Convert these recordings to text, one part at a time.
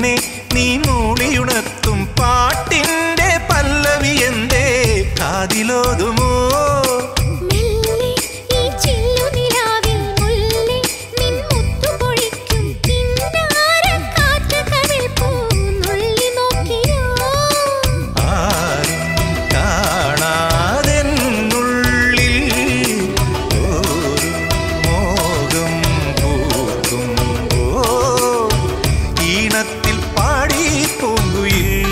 എന്നെ നീ മൂളിയുണർത്തും പാട്ടിന്റെ പല്ലവി എന്തേ കാതിലോതുമോ മെല്ലെ ഈ ചില്ലുനിലാവിൽ മുല്ലേ നിൻ മുത്തുപൊഴിക്കും കിന്നാരക്കാറ്റ് കവിൾ പൂന്നുള്ളി നോക്കിയോ ആരും കാണാതെന്നുള്ളിൽ ഒരു മോഹം പൂക്കുമ്പോ ഈണത്തിൽ പാടി പൂങ്കുയിൽ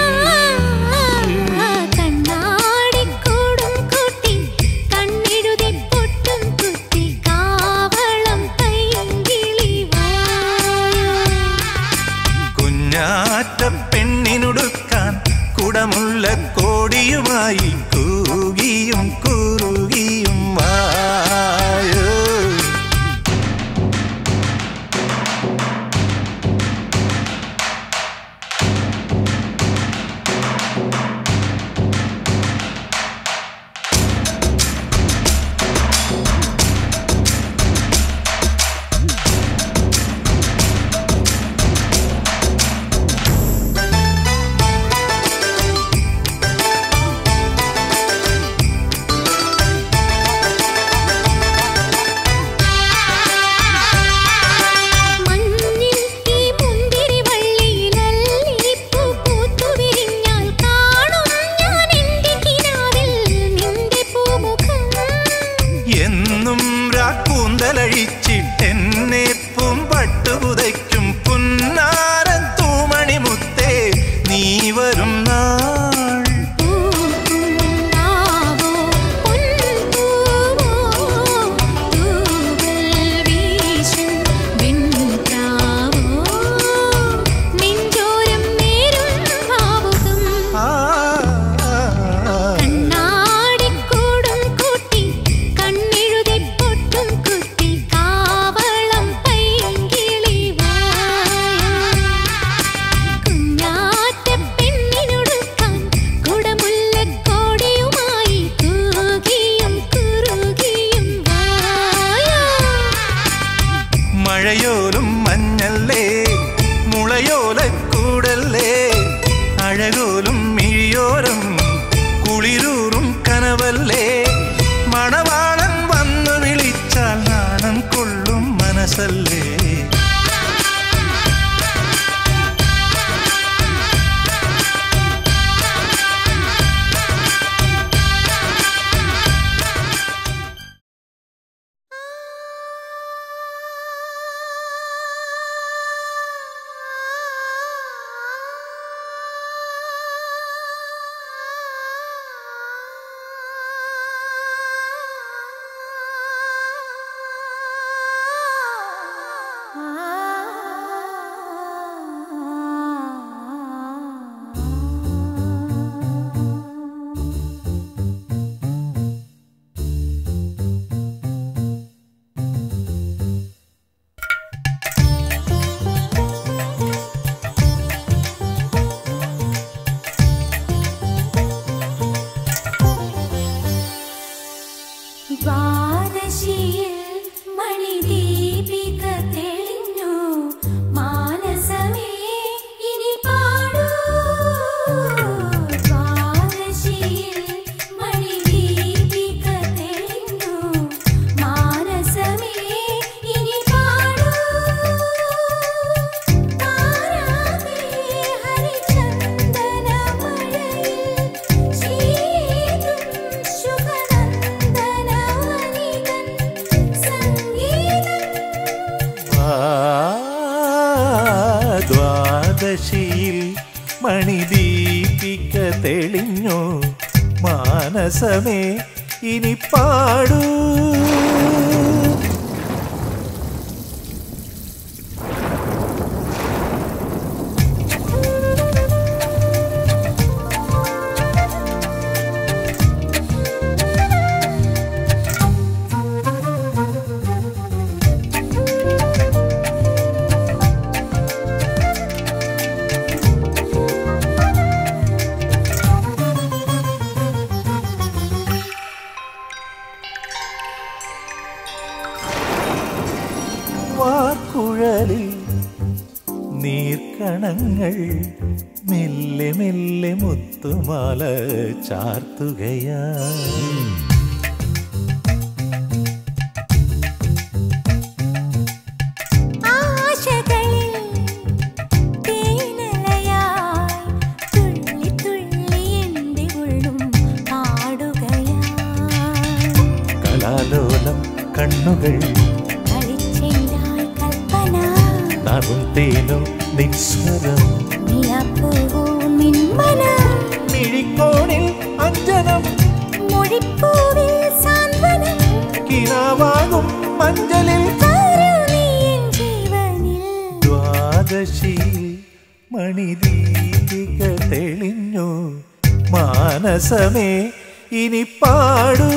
കണ്ണാടിക്കൂടും കൂട്ടി കണ്ണെഴുതി പൊട്ടും കുത്തി കാവളം പൈങ്കിളി വായോ കുഞ്ഞാറ്റ പെണ്ണിനുടുക്കാൻ കുടമുള്ള കോടിയുമായി കൂകിയും കുറുകിയും വായോ മഞ്ഞിൽ ഈ മുന്തിരിവള്ളിയിലല്ലി പൂ പൂത്തു വിരിഞ്ഞാൽ കാണും ഞാൻ എൻ്റെ കിനാവിൽ നിന്റെ പൂമുഖം എന്നും രാക്കൂന്തലഴിച്ചിട്ടെന്നെ പൂമ്പട്ടു പുതയ്ക്കും പുന്നാരൻ തൂമണിമുത്തേ നീ വരും നാൾ പൂക്കുന്നാവോ പൊൻപൂവോ തൂവൽ വീശും വെൺപ്രാവോ നെഞ്ചോരം നേരും ഭാവുകം ആ കണ്ണാടിക്കൂടും കൂട്ടി കണ്ണെഴുതി പൊട്ടും കുത്തി കാവളം പൈങ്കിളി കുഞ്ഞാറ്റ പെണ്ണിനൊടുക്കാൻ കുടമുല്ലക്കോടിയുമായി കൂകിയും കുറുകിയും വായോ മഴയോലും മഞ്ഞല്ലേ മുളയോലക്കൂടല്ലേ അഴകോലും മിഴിയോരം കുളിരൂറും കനവല്ലേ മണവാളൻ വന്നു വിളിച്ചാൽ നാണം കൊള്ളും മനസ്സല്ലേ ദ്വാദശിയിൽ മണിദീപിക തെളിഞ്ഞു മാനസമേ ഇനി പാടൂ ദ്വാദശിയിൽ മണിദീപിക തെളിഞ്ഞു മാനസമേ ഇനി പാടൂ താരാതേ ഹരിചന്ദന മഴയിൽ ശീതും ശുഭനന്ദന വനികൻ സംഗീതം ആ, ദ്വാദശിയിൽ മണിദീപിക തെളിഞ്ഞു മാനസമേ ഇനി പാടൂ വാക്കുഴലിൽ നീർക്കണങ്ങൾ മെല്ലെ മെല്ലെ മുത്തുമാല ചാർത്തുകയാ ആശകളിൽ തേനലയായി തുള്ളി തുള്ളി എൻ്റെ ഉള്ളും പാടുകയായി കലാലോലം കണ്ണുകൾ കളിച്ചെണ്ടായി കൽപ്പന നറും തേനോ നിസ്വരം നിലപ്പൂവോ നിന്മന മിഴിക്കോണിൽ അഞ്ജനം മൊഴിപ്പൂവിൽ സാന്ത്വനം കിനാവാകും മഞ്ചലിൽ താരൂ നീ എൻ ജീവനിൽ ദ്വാദശിയിൽ മണിദീപിക തെളിഞ്ഞു മാനസമേ ഇനി പാടൂ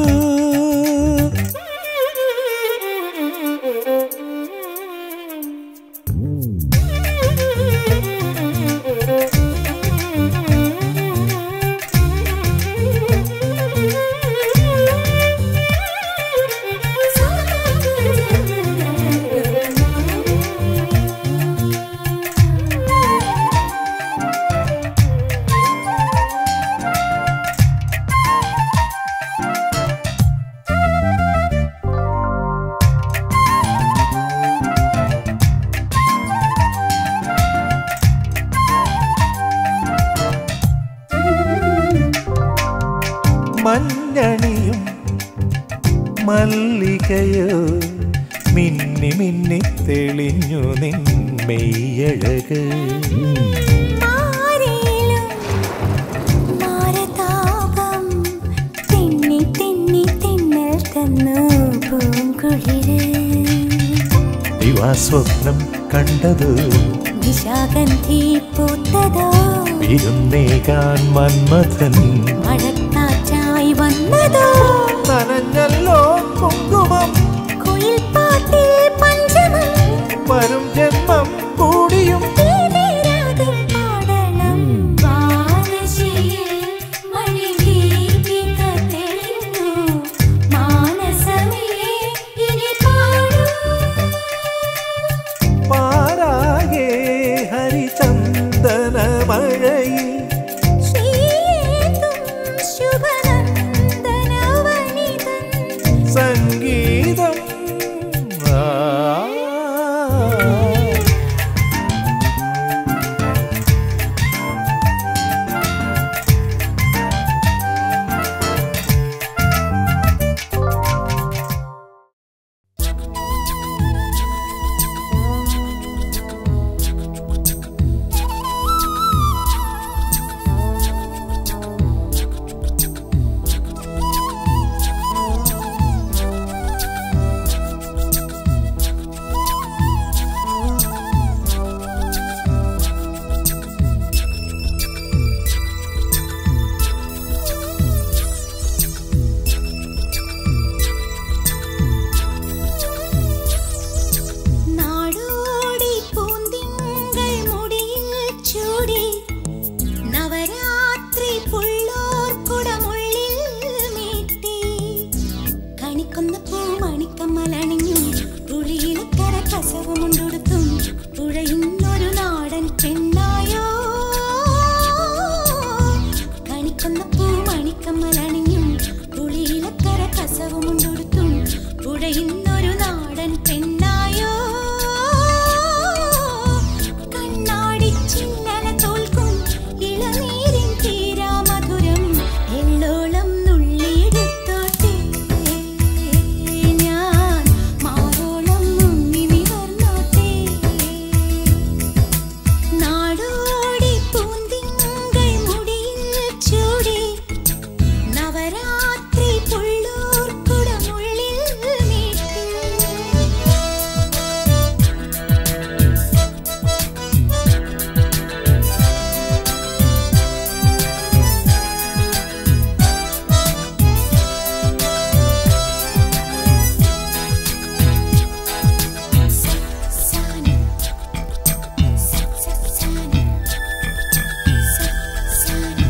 മഞ്ഞണിയും മല്ലികയോ മിന്നി മിന്നി തെളിഞ്ഞു നിൻ മെയ്യഴക് മാറിയിലും മാരതാപം തെന്നി തെന്നി തെന്നൽ തന്നു പൂങ്കുളിര് ദിവാസ്വപ്നം കണ്ടത് നിശാഗന്ധി പൂത്തതോ വിരുന്നേകാൻ മന്മഥൻ മഴക്കാറ്റായി വന്നതോ നനഞ്ഞല്ലോ കുങ്കുമം കുയിൽ പാട്ടിൽ പഞ്ചമം വരും ജന്മം കൂടിയും തീരാതും പാടണം വാനശിയിൽ മണിദീപിക തെളിഞ്ഞു മാനസമേ ഇനി പാടൂ പാരാകെ ഹരിചന്ദന മഴയിൽ ശ്രീയേതും ശുഭനന്ദനവനിതൻ സംഗീതം ആ. നാടോടി പൂന്തിങ്കൾ മുടിയിൽ ചൂടി നവരാത്രി പുള്ളോർ കുടമുള്ളിൽ മീട്ടി കണിക്കൊന്ന പൂ മണിക്കമ്മലണിഞ്ഞു പുളിയിലക്കര കസവുമുണ്ടെടുത്തും പുഴയുന്നൊരു നാടൻ പെണ്ണായോ കണിക്കൊന്ന പൂ മണിക്കമ്മലണിഞ്ഞും പുളിയിലക്കര കസവുമുണ്ടെടുത്തും പുഴയുന്നൊരു നാടൻ പെണ്ണായോ കണ്ണാടി ചിന്നല തോൽക്കും ഇളനീരിൻ തീരാമധുരം എള്ളോളം നുള്ളിയെടുത്തോട്ടെ ഞാൻ മാറോളം മുങ്ങി നിവർന്നോട്ടെ നാടോടി പൂന്തിങ്കൾ മുടിയിൽ ചൂടി നവരാത്രി പുള്ളൂർ കുടമുള്ളിൽ മീട്ടി സാനി സാനി സാനി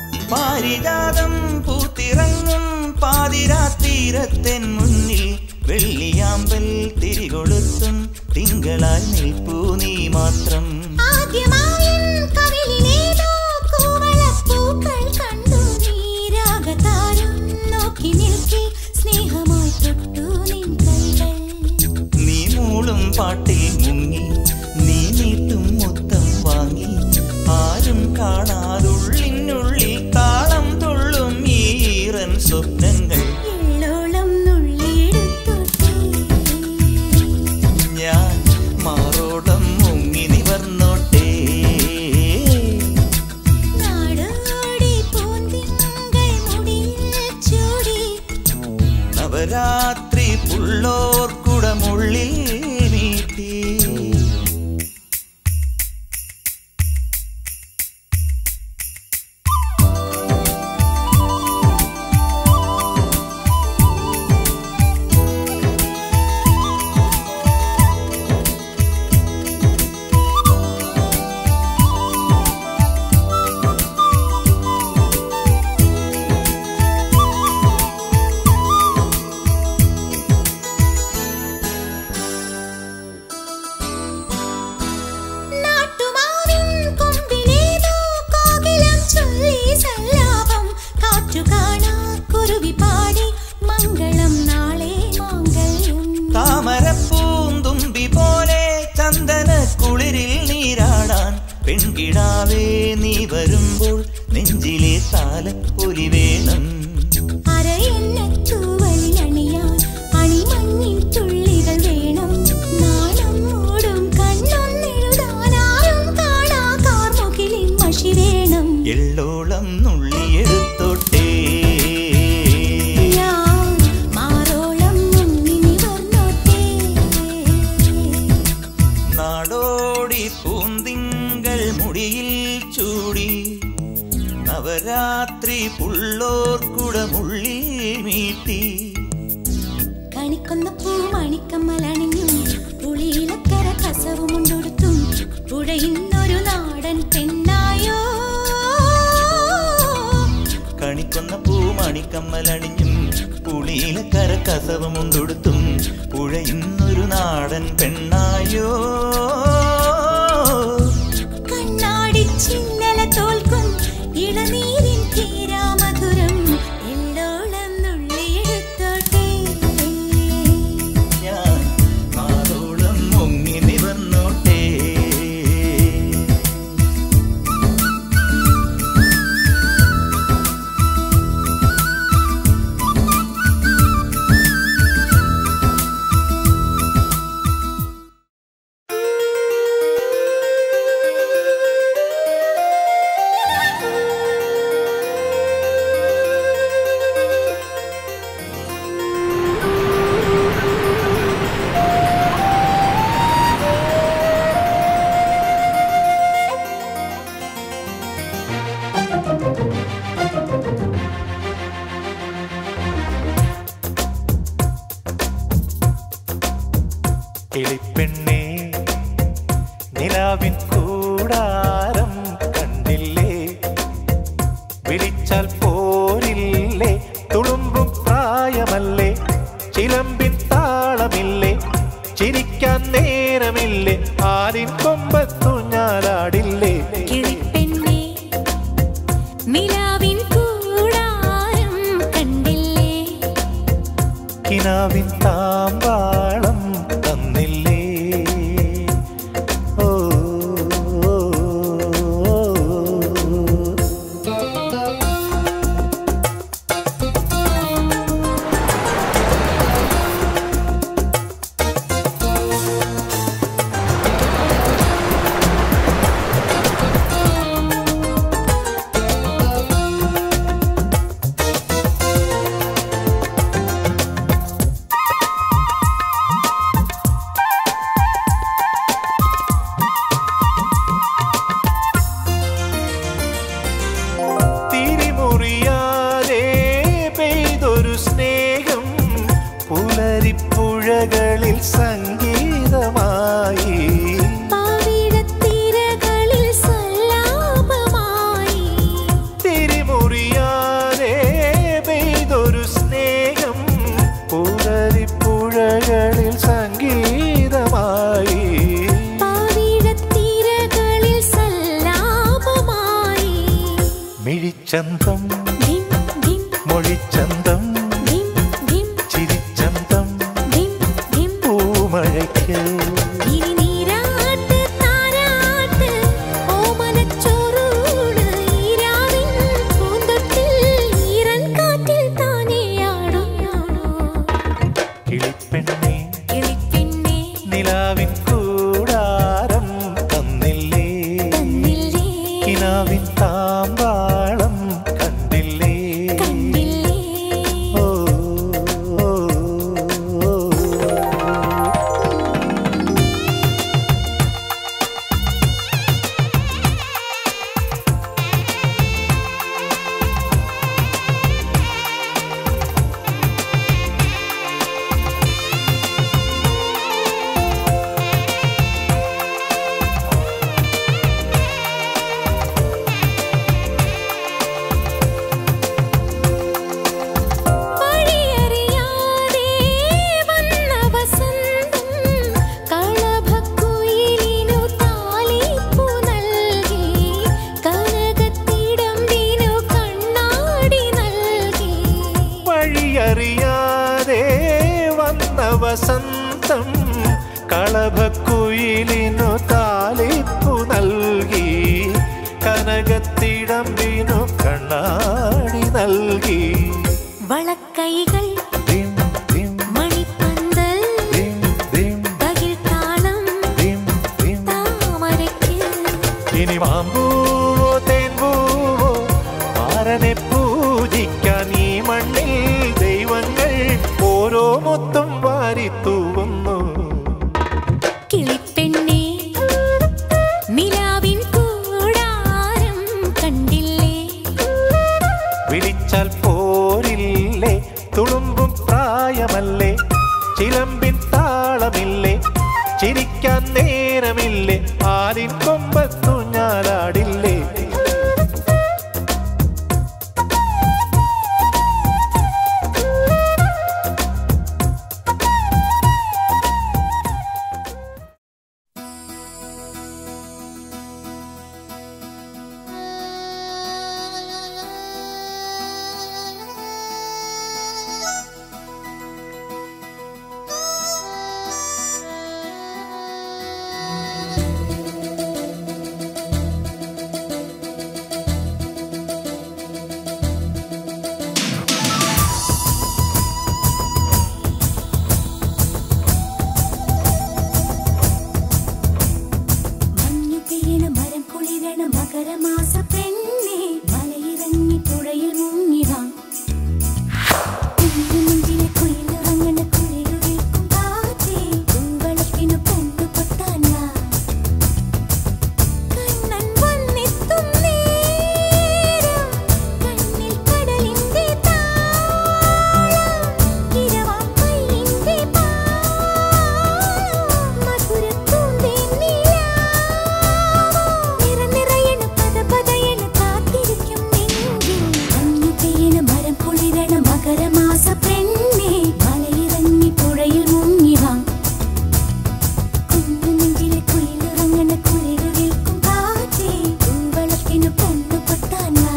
പാരിജാതം പൂത്തിറങ്ങും പാതിരാത്തീരത്തെൻ മുന്നിൽ വെള്ളിയാമ്പൽ തിരികൊളുത്തും തിങ്കളായി നിൽപ്പൂ നീ മാത്രം ആദ്യമായും കവിളിലേതോ കൂവളപ്പൂക്കൾ കണ്ടു നീ രാഗതാരം നോക്കി നിൽക്കി സ്നേഹമായി തൊട്ടു നിൻ കൈകൾ നീ മൂളും പാട്ടിൽ മുങ്ങി നീ നീട്ടും മുത്തം വാങ്ങി ആരും കാണാതുള്ളിനുള്ളിൽ താളം തുള്ളും ഈറൻ സ്വപ്നങ്ങൾ എള്ളോളം നുള്ളിയെടുത്തോട്ടെ ഞാൻ മാറോടം മുങ്ങി നിവർന്നോട്ടേ നാടോടി പൂന്തിങ്കൾ മുടിയിൽ ചൂടി നവരാത്രി പുള്ളോർക്കുടമുള്ളിൽ നീട്ടി നാട്ടുമാവിൻ കൊമ്പിലേതോ കോകിലം ചൊല്ലി സല്ലാപം കാറ്റു കാണാ കുരുവി പാടി മംഗളം നാളെ മാംഗല്യം താമരപ്പൂന്തുമ്പി പോലെ ചന്ദന കുളിരിൽ നീരാടാൻ പെൺകിടാവേ നീ വരുമ്പോൾ നെഞ്ചിലെ താലപ്പൊലി വേണം അരയെണ്ണത്തൂവലിലണിയാൻ അണിമഞ്ഞിൻ തുള്ളികൾ വേണം നാണം മൂടും കണ്ണൊന്നെഴുതാനാരും കാണാ കാർമുകിലിൻ മഷി വേണം എള്ളോളം നുള്ളിയെടുത്തോട്ടേ ഞാൻ മാറോളം മുങ്ങി നിവർന്നോട്ടേ നാടോടി പൂന്തിങ്കൾ മുടിയിൽ ചൂടി നവരാത്രി പുള്ളോർക്കുടമുള്ളിൽ മീട്ടി കണിക്കൊന്ന പൂ മണിക്കമ്മലണിഞ്ഞും പുളിയിലക്കര കസവുമുണ്ടൊടുത്തും പുഴയുന്നൊരു നാടൻ പെണ്ണായോ കണിക്കൊന്ന പൂമണിക്കമ്മലണിഞ്ഞും പുളിയിലക്കര കസവമുണ്ടൊടുത്തും പുഴയുന്നൊരു നാടൻ പെണ്ണായോ കണ്ണാടി ചിന്നല തോൽക്കും ഇളനീരിൻ തീരാമധുരം എല്ലോളം നുള്ളിയെടുത്തോട്ടെ ഞാൻ മാതോളം മുങ്ങി നിവർന്നോട്ടേ കിളിപ്പെണ്ണേ നിലാവിൻ കൂടാരം കണ്ടില്ലേ വിളിച്ചാൽ പോരില്ലേ തുളുമ്പും പ്രായമല്ലേ ചിലമ്പിൻ താളമില്ലേ ചിരിക്കാൻ നേരമില്ലേ ആരിൻ കൊമ്പത്തു ഞാലാടില്ലേ കിളിപ്പെണ്ണേ നിലാവിൻ കൂടാരം കണ്ടില്ലേ കിനാവിൻ താമ്പാളം തന്നില്ലേ ഓ ഓ, ഓ, ഓ. തിരിമുറിയാതെ പെയ്തൊരു സ്നേഹം പുലരിപ്പുഴകളിൽ സംഗീതമായി പാവിടത്തിരകളിൽ സല്ലാപമായി തിരിമുറിയാതെ പെയ്തൊരു സ്നേഹം പുലരിപ്പുഴ വസന്തം കളഭക്കുയിലിനു താലിപ്പു നൽകി കനകത്തിടമ്പിനു കണ്ണാടി നൽകി വളക്കൈകൾ ദിം, ദിം, മണിപ്പന്തൽ ദിം, ദിം, തകിൽ താളം ദിം, ദിം. താമരയ്ക്ക് ഇനി മാമ്പൂവോ തേൻപൂവോ ആരനെ പൂജിക്കാൻ ഈ മണ്ണിൽ ദൈവങ്ങൾ ഓരോ മുത്തും വാരിത്തൂവുന്നു കിളിപ്പെണ്ണേ നിലാവിൻ കൂടാരം കണ്ടില്ലേ വിളിച്ചാൽ പോരില്ലേ തുളുമ്പും പ്രായമല്ലേ ചിലമ്പിൻ താളമില്ലേ ചിരിക്കാൻ നേരമില്ലേ ആലിൻ കൊമ്പത്തു ഞാലാടില്ലേ മഞ്ഞു പെയ്യണ മരം കുളിരണ മകരമാസ പെണ്ണേ മലയിറങ്ങി പുഴയിൽ മുങ്ങിവാ കുഞ്ഞുമുഞ്ചിലെ കുയിലിറങ്ങണ കുളിരുവിൽക്കും കാറ്റേ പൂവളത്തിനു കണ്ടു പൊട്ടാൻ വാ കണ്ണൻ വന്നെത്തും നേരം കണ്ണിൽ കടലിന്റെ താളം ഇരവാം കൈയിന്റെ മധുരപ്പൂന്തേ നിറനിറയണ പദ പദയണ കാത്തിരിക്കും നെഞ്ചിൽ മഞ്ഞു പെയ്യണ മരം കുളിരണ മകരമാസ പെണ്ണേ മലയിറങ്ങി പുഴയിൽ മുങ്ങി വാ കുഞ്ഞുനെഞ്ചിലെ കുയിലിറങ്ങണ കുളിരു വിൽക്കും കാറ്റേ പൂവളത്തിനു കണ്ണു പൊട്ടാൻ വാ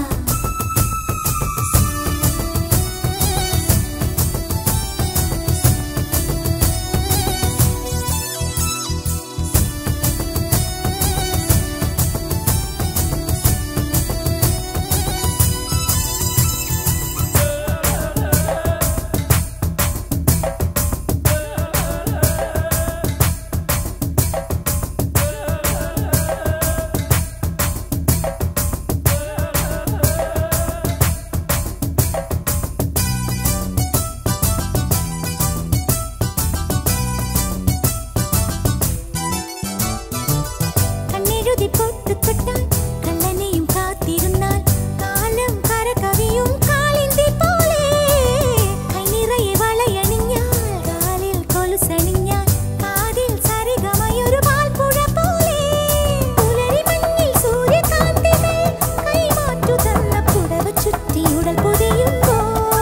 കണ്ണെഴുതി പൊട്ടുതൊട്ടാൽ കള്ളനെയും കാത്തിരുന്നാൽ കാലം കരകവിയും കാളിന്തി പോലെ കൈനിറയെ വളയണിഞ്ഞാൽ കാലിൽ കൊലുസണിഞ്ഞാൽ കാതിൽ സരിഗമയൊരു പാൽപ്പുഴ പോലെ പുലരി മഞ്ഞിൽ സൂര്യകാന്തികൾ കൈമാറ്റു തന്ന പുടവ ചുറ്റി ഉടൽ പൊതിയുമ്പോൾ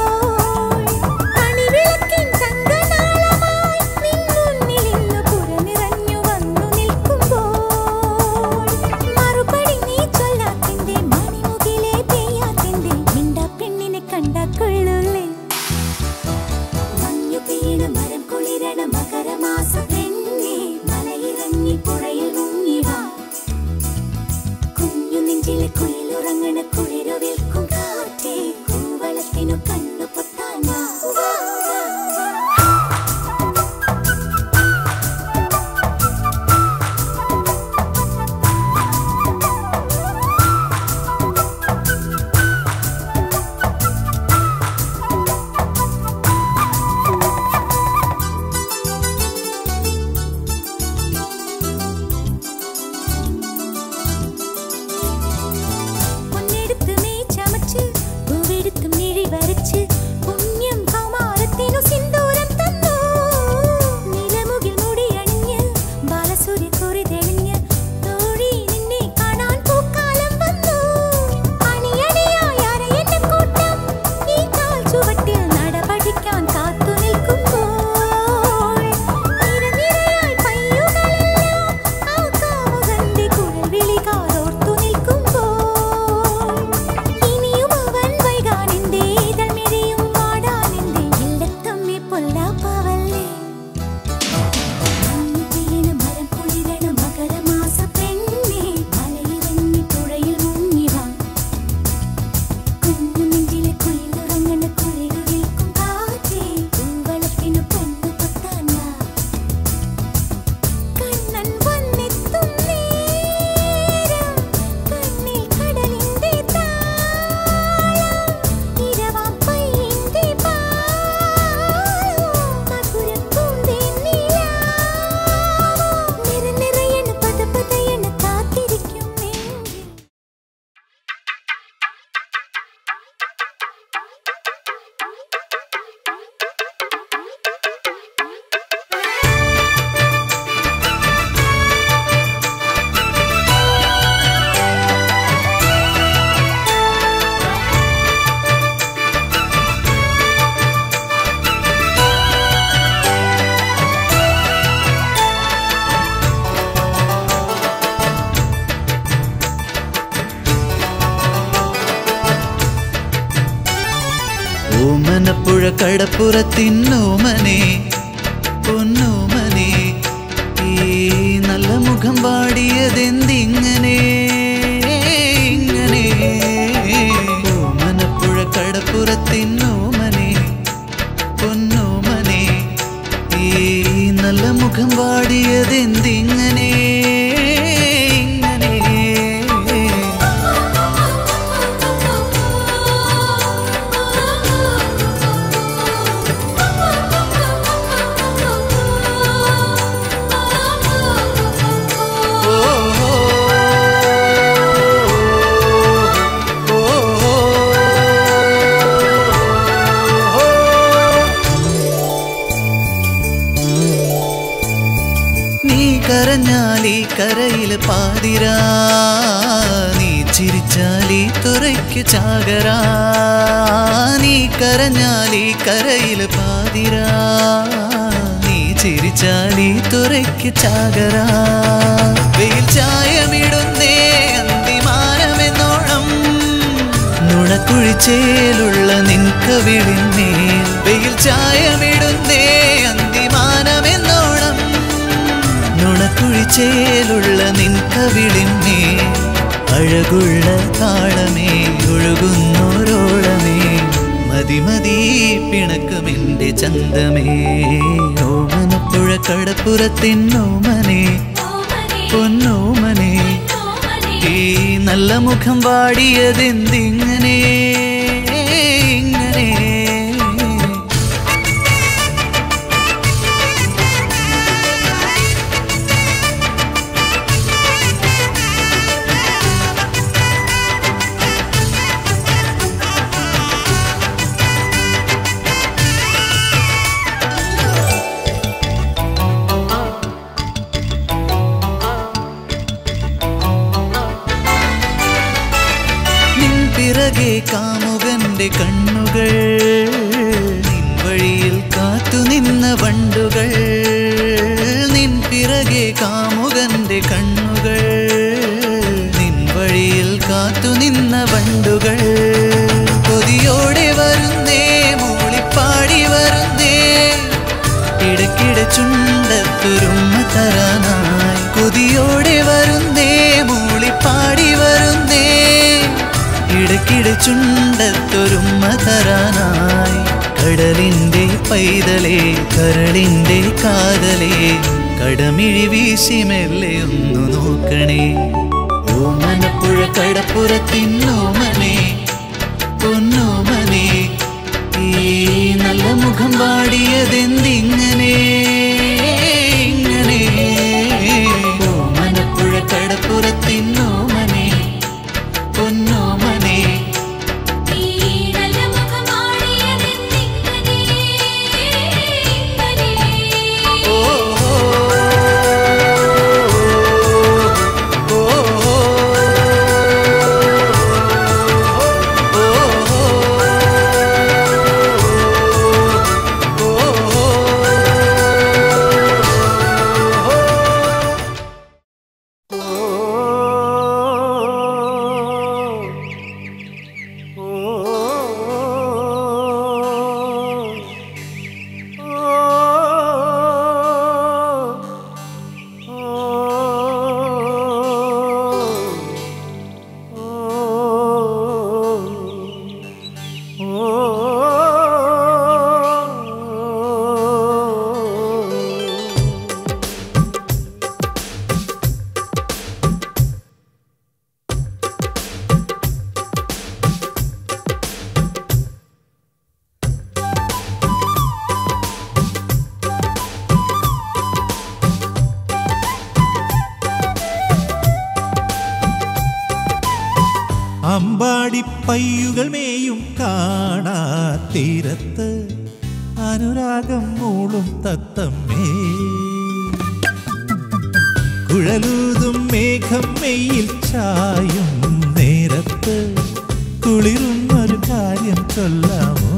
കണിവിളക്കിൻ തങ്കനാളമായി നിൻ മുന്നിൽ ഇന്ന് പുറനിറഞ്ഞു വന്നു നിൽക്കുമ്പോൾ മറുപടി നീ ചൊല്ലാത്തിന്റെ മണിമുകിലെ പെയ്യാത്തിന്റെ മിണ്ടാ പെണ്ണിനെ കണ്ടാ കൊള്ളൂലേ മഞ്ഞു പെയ്യണ മരം കുളിരണ മകരമാസ പെണ്ണേ മലയിറങ്ങി പുഴയിൽ മുങ്ങിവാ കുഞ്ഞു നെഞ്ചിലെ കുയിലുറങ്ങണ കുളിരു വിൽക്കും കാറ്റേ കൂവളത്തിനു കണ്ണു പൊത്താൻ വാ. വാ, വാ, വാ. പൊന്നെടുത്ത് നീ ചമച്ച് പൂവെടുത്ത് മിഴി വരച്ച് പുണ്യം കൗമാരത്തിനു സിന്ദൂരം തന്നു നിലമുകിൽ മുടിയണിഞ്ഞ് ബാലസൂര്യ കുറി തെളിഞ്ഞ് തോഴി നിന്നെ കാണാൻ പൂക്കാലം വന്നു അണിയണിയായി അരയന്ന കൂട്ടം ഈ കാൽ ചുവട്ടിൽ നട പഠിക്കാൻ കാത്തു നിൽക്കുമ്പോൾ നിരനിരയായി പയ്യുകളെല്ലാം ആ കാമുകന്റെ കുഴൽ വിളികാരോർത്തു നിൽക്കുമ്പോൾ ഇനിയും അവൻ വൈകാനിന്റെ ഇതൾ മിഴിയും വാടാനിന്റെ ഇല്ലത്തമ്മി പൊല്ലാപ്പാവല്ലേ കടപ്പുറത്തിന്നോമനെ പൊന്നോമനെ ഈ നല്ല മുഖം പാടിയതെന്തിങ്ങനെ ഇങ്ങനെ ഓമനപ്പുഴ കടപ്പുറത്തിന്നോമനെ പൊന്നോമനെ ഈ നല്ല മുഖം പാടിയതെന്തിങ്ങനെ ഇങ്ങനെ നീ കരഞ്ഞാലീ കരയിൽ പാതിരാ നീ ചിരിച്ചാലീ തുറയ്ക്ക് ചാകരാ നീ കരഞ്ഞാലീ കരയിൽ പാതിരാ നീ ചിരിച്ചാലീ തുറയ്ക്ക് ചാകരാ വെയിൽ ചായമിടുന്നേ അന്തിമാനമെന്നോണം നുണക്കുഴിച്ചേലുള്ള നിൻകവിളിന്മേൽ വെയിൽ ചായമിടുന്നേ അന്തിമാനമെന്നോണം നുണക്കുഴിച്ചേലുള്ള നിൻകവിളിന്മേൽ അഴകുള്ള താളമേ ഒഴുകുന്നോരോളമേ മതിമതി പിണക്കുമെന്റെ ചന്തമേ ഓമനപ്പുഴ കടപ്പുറത്തിന്നോമനെ പൊന്നോമനെ ഈ നല്ല മുഖം പാടിയതെന്തിങ്ങനെ ഇങ്ങനെ നിൻ പിറകെ കാമുകന്റെ കണ്ണുകൾ നിൻ വഴിയിൽ കാത്തു നിന്ന വണ്ടുകൾ നിൻ പിറകെ കാമുകന്റെ കണ്ണുകൾ നിൻ വഴിയിൽ കാത്തു നിന്ന വണ്ടുകൾ കൊതിയോടെ വരുന്നേ മൂളിപ്പാടി വരുന്നേ ഇടയ്ക്കിടെ ചുണ്ടത്തുരുമ്മ തരാനായി കൊതിയോടെ വരുന്നേ മൂളിപ്പാടി വരുന്നേ ഇടയ്ക്കിടെ ചുണ്ടത്തൊരുമ്മ തരാനായി കടലിൻ്റെ പൈതലേ കരളിൻ്റെ കാതലേ കടമിഴി വീശി മെല്ലെ ഒന്നു നോക്കണേ ഓമനപ്പുഴ കടപ്പുറത്തിന്നോമനെ പൊന്നോമനെ ഈ നല്ല മുഖം പാടിയതെന്തിങ്ങനെ ഇങ്ങനെ ഓമനപ്പുഴ കടപ്പുറത്തിന്നോമനെ പൊന്നോമനെ ഓ അമ്പാടിപ്പയ്യുകൾ മേയും കാണാ തീരത്ത് അനുരാഗം മൂളും തത്തമ്മേ കുഴലൂതും മേഘം മെയ്യിൽ ചായും നേരത്ത് കുളിരും ഒരു കാര്യം ചൊല്ലാമോ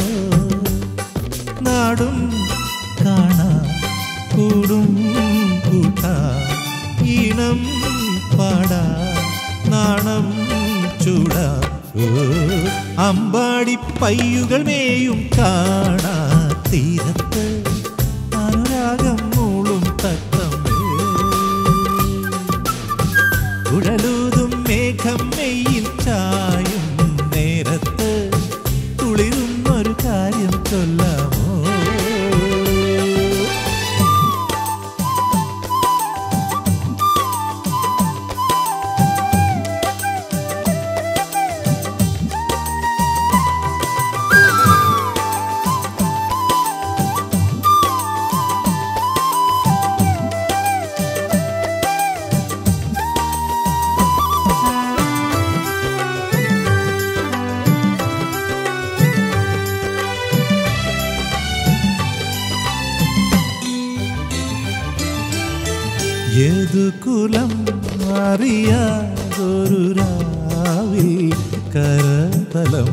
നാടും കാണാ കൂടും കൂട്ടാ ഈണം പാടാ നാണം ചൂടാ ഓ, അമ്പാടി പയ്യുകൾ മേയും കാണാ തീരത്ത് അനുരാഗം മൂളും തത്തമ്മേ കുഴലൂതും മേഘം മെയ്യിൽ ചായും നേരത്ത് കുളിരുന്നൊരു കാര്യം ചൊല്ലാമോ ഏതു കുലം അറിയാതൊരു രാവിൽ കരതലം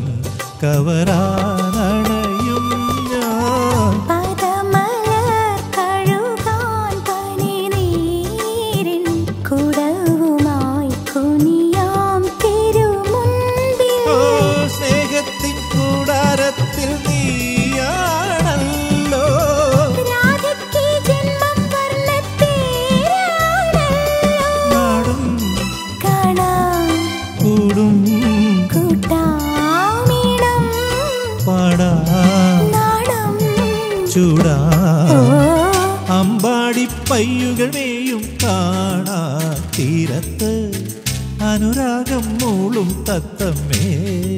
കവരാനണയും ഞാൻ പദമലർ കഴുകാൻ പനിനീരിൻ കുടവുമായി കുനിയാം തിരുമുൻപിൽ ഓ സ്നേഹത്തിൻ കൂടാരത്തിൽ നീയാണല്ലോ രാധയ്ക്ക് ജന്മം വർണ്ണത്തേരാണല്ലോ നാടും കാണാം കൂടും കൂട്ടാമിടം പാടാ നാണം ചൂടാ ഓ അമ്പാടി പയ്യുകൾ മേയും കാണാ തീരത്ത് അനുരാഗം മൂളും തത്തമ്മേ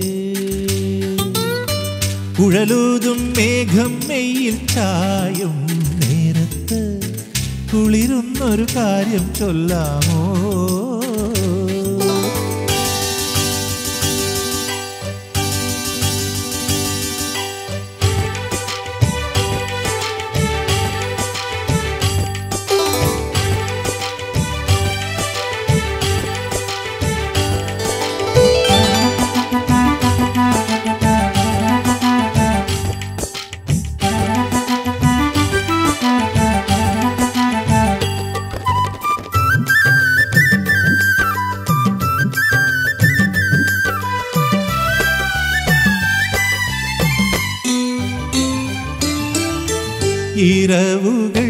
കുഴലൂതും മേഘം മെയ്യിൽ ചായും നേരത്ത് കുളിരുന്നൊരു കാര്യം ചൊല്ലാമോ ഇരവുകൾ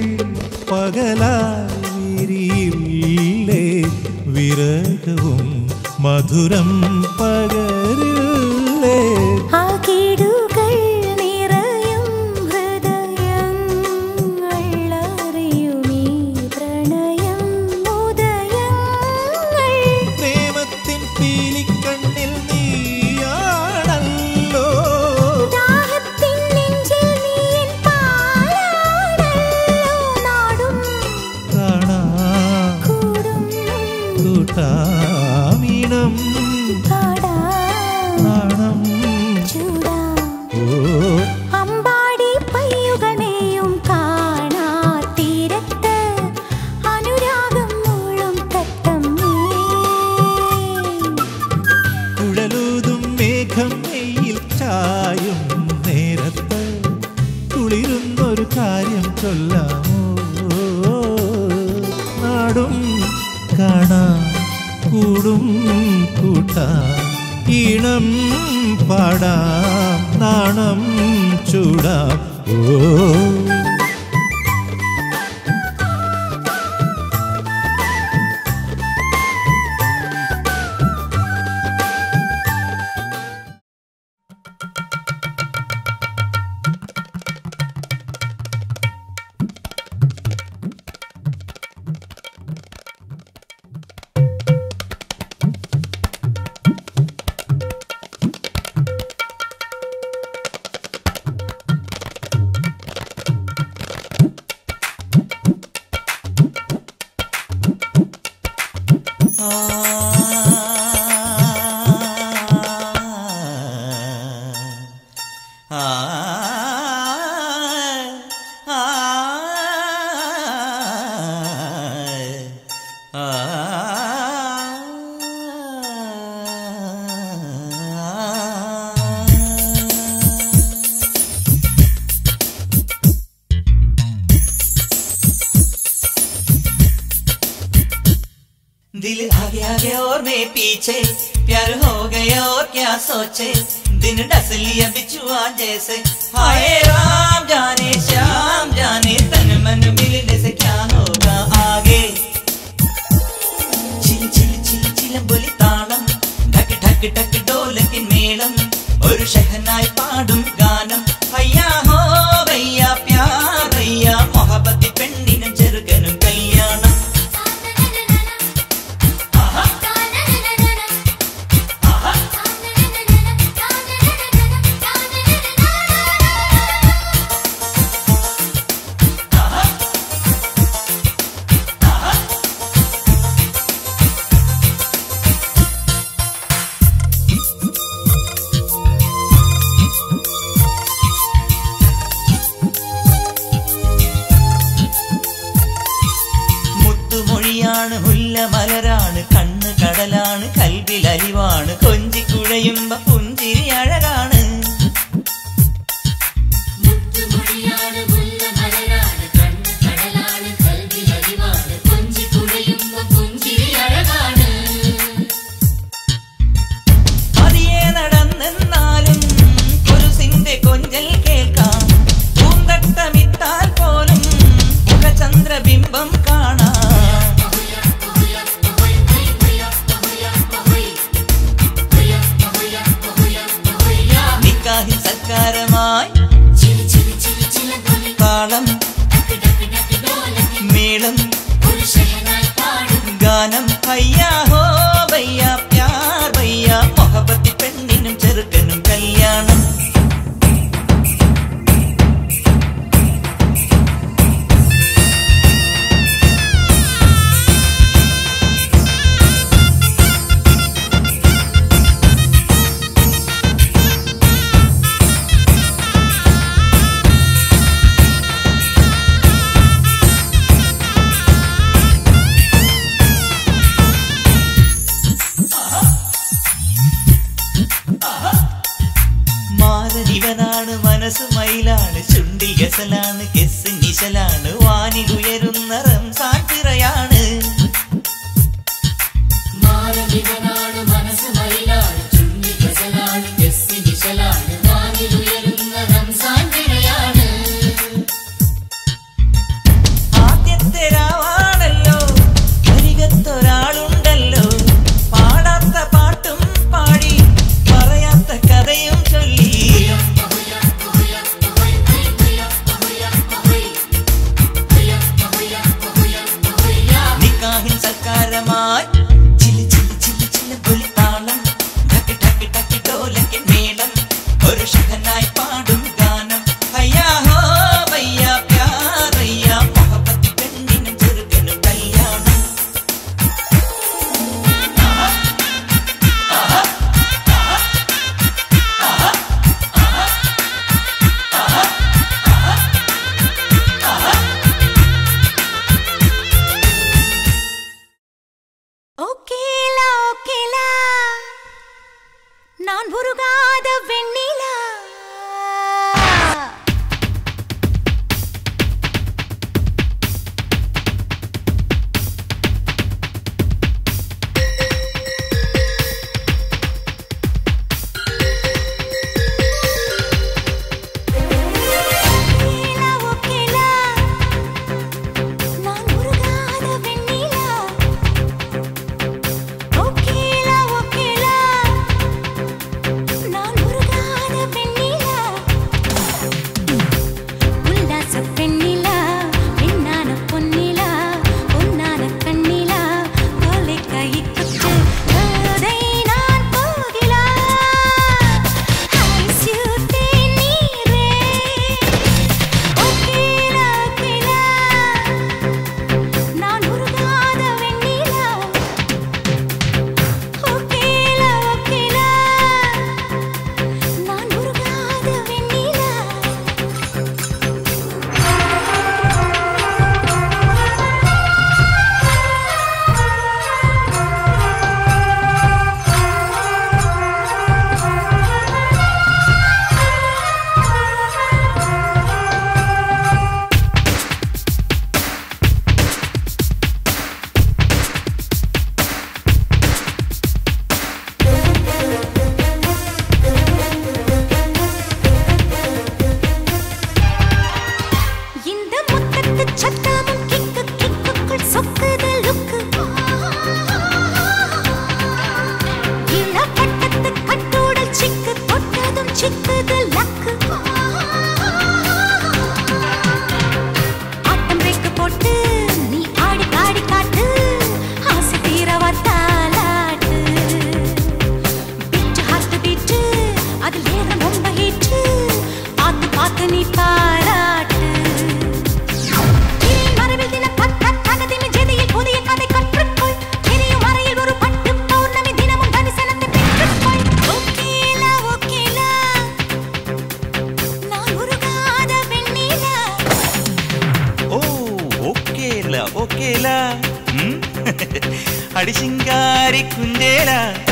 പകലായിരിയില്ലേ വിരകവും മധുരം പകരില്ലേ ആകിടുകൾ നിറയും ഹൃദയങ്ങൾ അറിയുമീ പ്രണയം ഉദയങ്ങൾ പ്രേമത്തിൻ പീലിക്കണ്ണിൽ നീയാണല്ലോ ദാഹത്തിൻ നെഞ്ചിൽ നീയൻ പാലാണല്ലോ നാടും കാണാ കൂടും കൂട്ടാമീണം പാടാം നാണം ചൂടാം ഓ അമ്പാടി പയ്യുകളെയും കാണാ തീരത്ത് അനുരാഗം മൂളും തത്തമ്മേ കുഴലൂതും മേഘം മെയ്യിൽ ചായും നേരത്ത് കുളിരുന്നൊരു കാര്യം ചൊല്ലാമോ നാടും കാണാ കൂടും കൂട്ടാ ഈണം പാടാം നാണം ചൂടാം ഓ दिल आगे आगे और मैं पीछे प्यार हो गया और क्या सोचे दिन डस लिया बिछुआ जैसे हाय राम जाने श्याम जाने तन मन मिलने से क्या होगा आगे ചിലി ചിലി ചിലി ചിലമ്പൊലി താളം ഠക് ഠക് ഠക് ഡോലക്കിൻ മേളം ഒരു ഷഹനായി പാടും ഗാനം അയ്യാ ഹോ ഭയ്യ പ്യാർ ഭയ്യ മൊഹബത്തി പെണ്ണിനും ചെറുക്കനും കല്യാണം മുത്തുമൊഴിയാണ് മുല്ല മലരാണ് കണ്ണ് കടലാണ് കൽവിൽ അലിവാണ് കൊഞ്ചി കുഴയുമ്പ പുഞ്ചിരി അഴകാണ് മുത്തുമൊഴിയാണ് മുല്ലമലരാണ് കണ്ണ് കടലാണ് കൽവിലരിവാണ് കൊഞ്ചി കുഴയുമ്പോ പുഞ്ചിരി അഴകാണ് പതിയെ നടന്നെന്നാലും കുരുസിന്റെ കൊഞ്ചൽ കേൾക്കാം പൂന്തട്ടമിട്ടാൽ പോലും മുഖചന്ദ്രബിംബം കാണാം നിക്കാഹിൻ സൽക്കാരമായി ചിലി ചിലി ചിലി ചിലമ്പൊലി താളം ടക്ക് ടക്ക് ടക്ക് ഡോലക്കിൻ മേളം ഒരു ഷഹനായി പാടും ഗാനം അയ്യാ ഹോ ഭയ്യ പ്യാർ ഭയ്യ മൊഹബത്തി പെണ്ണിനും ചെറുക്കനും കല്യാണം മാരനിവനാണ് മനസ്സ് മയിലാണ് ചുണ്ടിൽ ഗസലാണ് കെസ് നിശലാണ് വാനിൽ ഉയരുന്ന റംസാൻ പിറയാണ് മാനവികനാണ് മനസ്സ് മയിലാണ് ചുണ്ടി ഗസലാണ് ഗസ്സി നിശലാണ് വാനിലുയരുന്ന റംസാൻ തിരയാണ് ആദ്യത്തെ രാവാണല്ലോ അരികത്തൊരാളുണ്ടല്ലോ പാടാത്ത പാട്ടും പാടി പറയാത്ത കഥയും ചൊല്ലി ഹുയ ഹുയ ഹുയ ഹുയ ഹുയ ഹുയ ഹുയ ഹുയ தட்டு சத்தமும் கிக்கு கிக்குக்குள் சொக்குது லுக்கு இளப்பட்டத்து கட்டோடல் சிக்கு தொட்டதும் சிக்குது லக்கு ஆட்டம் பிரேக் போட்டு நீ ஆடி பாடி காட்டு ஆசை தீர வத்தாலாட்டு பிச்சு ஹாத்து பீட்டு அது நேரம் ரொம்ப ஹீட்டு பார்த்து பார்த்து நீ பாராட்டு இனி மரபில் தினம் தக் தக் தகதிமி ஜெதியில் புதிய கதை கற்றுக்கொள் எரியும் அறையில் ஒரு பட்டு பௌர்ணமி தினமும் தரிசனத்தை பெற்றுக்கொள் ஓகேலா ஓகேலா நான் உருகாத வெண்ணிலா ഓ ഓക്കേല ഓക്കേല ഉം. അടിശിങ്കാരി കുഞ്ചേല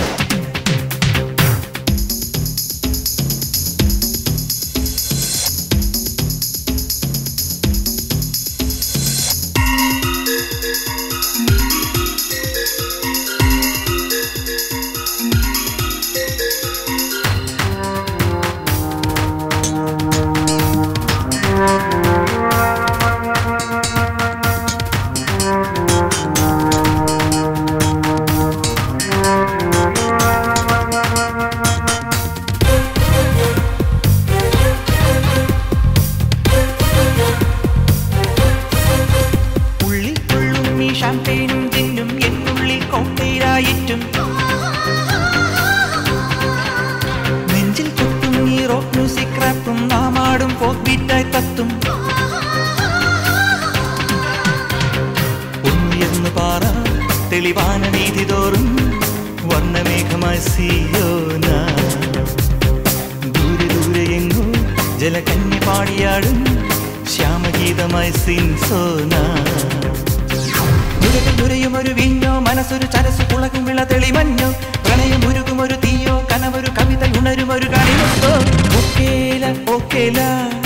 ഉള്ളിൽ തുള്ളും ഈ ഷാമ്പെയിനും ജിന്നും എന്നുള്ളിൽ കോട്ടയിലായിട്ടും നെഞ്ചിൽ കൊട്ടും ഈ റോക്ക് മ്യൂസിക് റാപ്പും നാമാടും ഫോക്ക് ബീറ്റായി തത്തും ഉയർന്നു പാറ തെളിവാന നീതി തോറും വർണ്ണമേഘമായി സിയോന ദൂരെ ദൂരെ എങ്ങോ ജലകന്യ പാടിയാടും ശ്യാമഗീതമായി സിൻസോന നുരയും ഒരു വിഞ്ഞോ മനസ്സൊരു ചരസു കുളകും വിള തെളിമഞ്ഞോ പ്രണയം ഉരുകും ഒരു തീയോ കനവൊരു കവിത ഉണരും ഒരു കളിമുത്തോ ഒക്കേല ഒക്കേല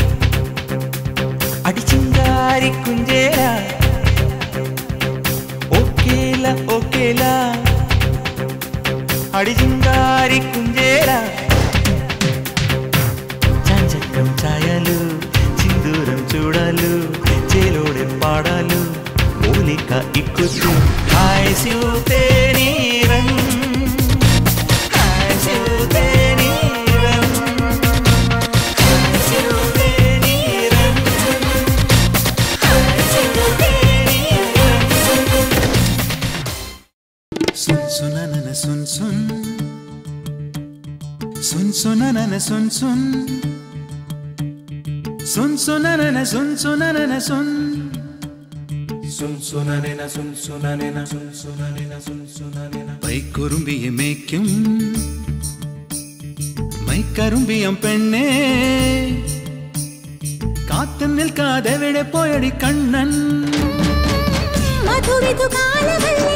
അടിച്ചിങ്കാരി കുഞ്ചേല ഒക്കേല ഒക്കേല అడిజింగారి కుంజేరా చాంచక్యం ఛాయలు సింధూరం చూడాలు చేలోడే పాడాలు మూలిక ఇక్కుతూ హాయ్ శివతే నీరం హాయ్ శివతే నీరం హాయ్ శివతే నీరం హాయ్ శివతే నీరం Sun sunanana sun sun Sun sunanana sun sun Sun sunanana sun sunanana sun Sun sunanena sun sunanena sun sunanena sun sunanena പൈക്കുറുമ്പിയെ മേയ്ക്കും മൈക്കറുമ്പിയം പെണ്ണേ കാത്തു നിൽക്കാതെ എവിടെ പോയടി കണ്ണൻ മധുവിധു കാലമല്ലേ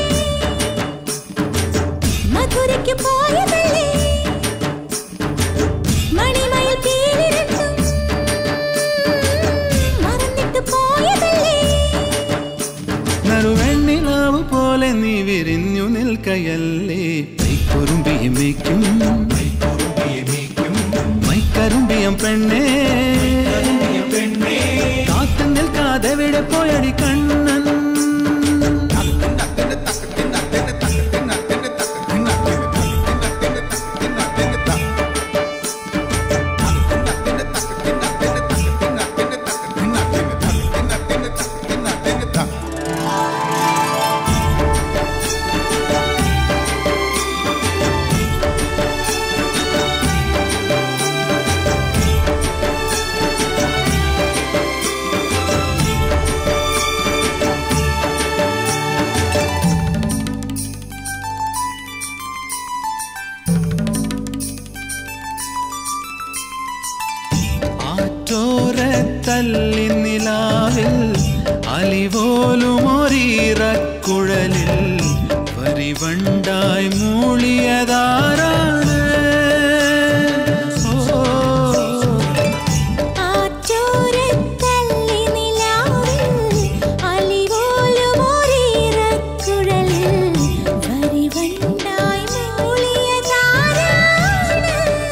മധുരയ്ക്ക് പോയതല്ലേ മണിമയിൽ പേരിരണ്ടും മറന്നിട്ട് പോയതല്ലേ നറുവെണ്ണിലാവ് പോലെ നീ വിരിഞ്ഞു നിൽക്കയല്ലേ പൈക്കുറുമ്പിയെ മേയ്ക്കും മൈക്കറുമ്പിയം പെണ്ണേ കാത്തു നിൽക്കാതെ എവിടെ പോയടി കണ്ണൻ ആറ്റോരത്തല്ലി നിലാവിൽ അലിപോലുമൊരീറക്കുഴലിൽ വരിവണ്ടായി മൂളിയതാരാണ് ഓ ആറ്റോരത്തല്ലി നിലാവിൽ അലിപോലും ഒരീറക്കുഴലിൽ വരിവണ്ടായി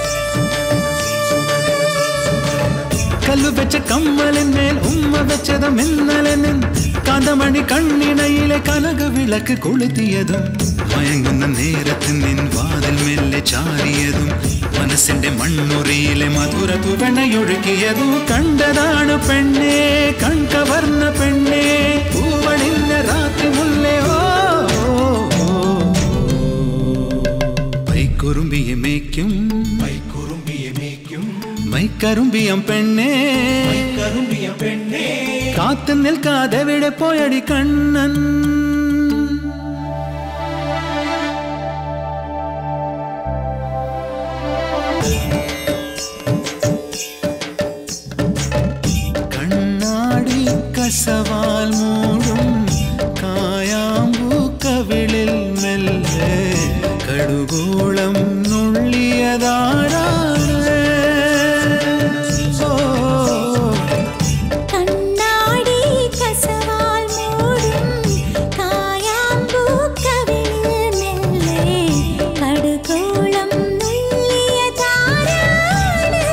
മൂളിയതാരാണ് കല്ലു വെച്ച കമ്മലിന്മേൽ ഉമ്മ വെച്ചത് ഇന്നലെ നിൻ കാന്തമണി കണ്ണിണയിലെ കനക വിളക്ക് കൊളുത്തിയതും മയങ്ങുന്ന നേരത്ത് നിൻ വാതിൽ മെല്ലെ ചാരിയതും മനസ്സിന്റെ മണ്ണുറിയിലെ മധുര തുവണയൊഴുകിയതും കണ്ടതാണ് പെണ്ണേ കൺകവർന്ന പെണ്ണേ പൂവണിഞ്ഞ രാത്രി മുല്ലേ ഓ ഓ, ഓ. പൈക്കുറുമ്പിയെ മേയ്ക്കും മൈക്കുറുമ്പിയെ മേയ്ക്കും മൈക്കറുമ്പിയം പെണ്ണേ കറുമ്പിയ പെണ്ണേ കാത്തു നിൽക്കാതെ എവിടെ പോയടി കണ്ണൻ കണ്ണാടി കസവാൽ മൂടും കായാമ്പൂ കവിളിൽ മെല്ലെ കടുകോളം നുള്ളിയതാരാണ് ഓ കണ്ണാടി കസവാൽ മൂടും കായാമ്പൂക്കവിളിൽ മെല്ലെ കടുകോളം നുള്ളിയ താരാണ്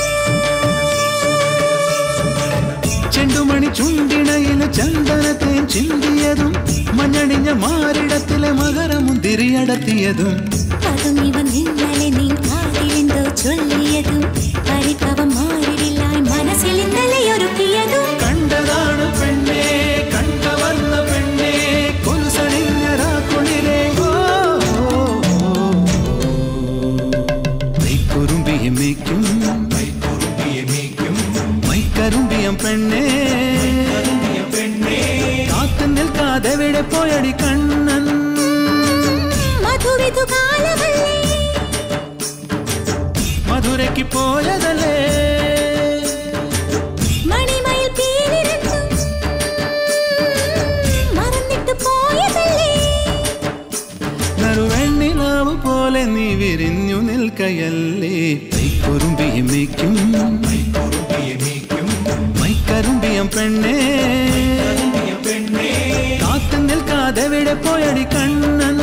ചെണ്ടുമണി ചുണ്ടിണയിൽ ചന്ദനത്തേൻ ചിന്തിയതും മഞ്ഞണിഞ്ഞ മാറിടത്തിലെ മകരമുന്തിരിയടത്തിയതും അതും ഇവൻ ഇന്നലെ നീ കാതിലെന്തോ ചൊല്ലിയതും പരിഭവം മാറിടില്ലായി മനസ്സിൽ ഇന്നലെ ഒരുക്കിയതും കണ്ടതാണ് പെണ്ണേ കണ്ടവന്ന പെണ്ണേ കൊലുസണിഞ്ഞ രാക്കുളിരെ ഓ, ഓ, ഓ. മൈക്കുറുമ്പിയെ മേയ്ക്കും മൈക്കുറുമ്പിയെ മേയ്ക്കും മൈക്കരുമ്പിയം പെണ്ണേ കറുമ്പിയ പെണ്ണേ കാത്തു നിൽക്കാതെ എവിടെ പോയടി കണ്ണൻ മധുവിധു കാലമല്ലേ മധുരയ്ക്ക് പോയതല്ലേ മണിമയിൽ പീലിരണ്ടും മറന്നിട്ട് പോയതല്ലേ നറുവെണ്ണിലാവ് പോലെ നീ വിരിഞ്ഞു നിൽക്കയല്ലേ മൈക്കുറുമ്പിയെ മേയ്ക്കും മൈക്കുറുമ്പിയെ മേയ്ക്കും മൈക്കരുമ്പിയം പെണ്ണേ കറുമ്പിയ പെണ്ണേ കാത്തു നിൽക്കാതെ എവിടെ പോയടി കണ്ണൻ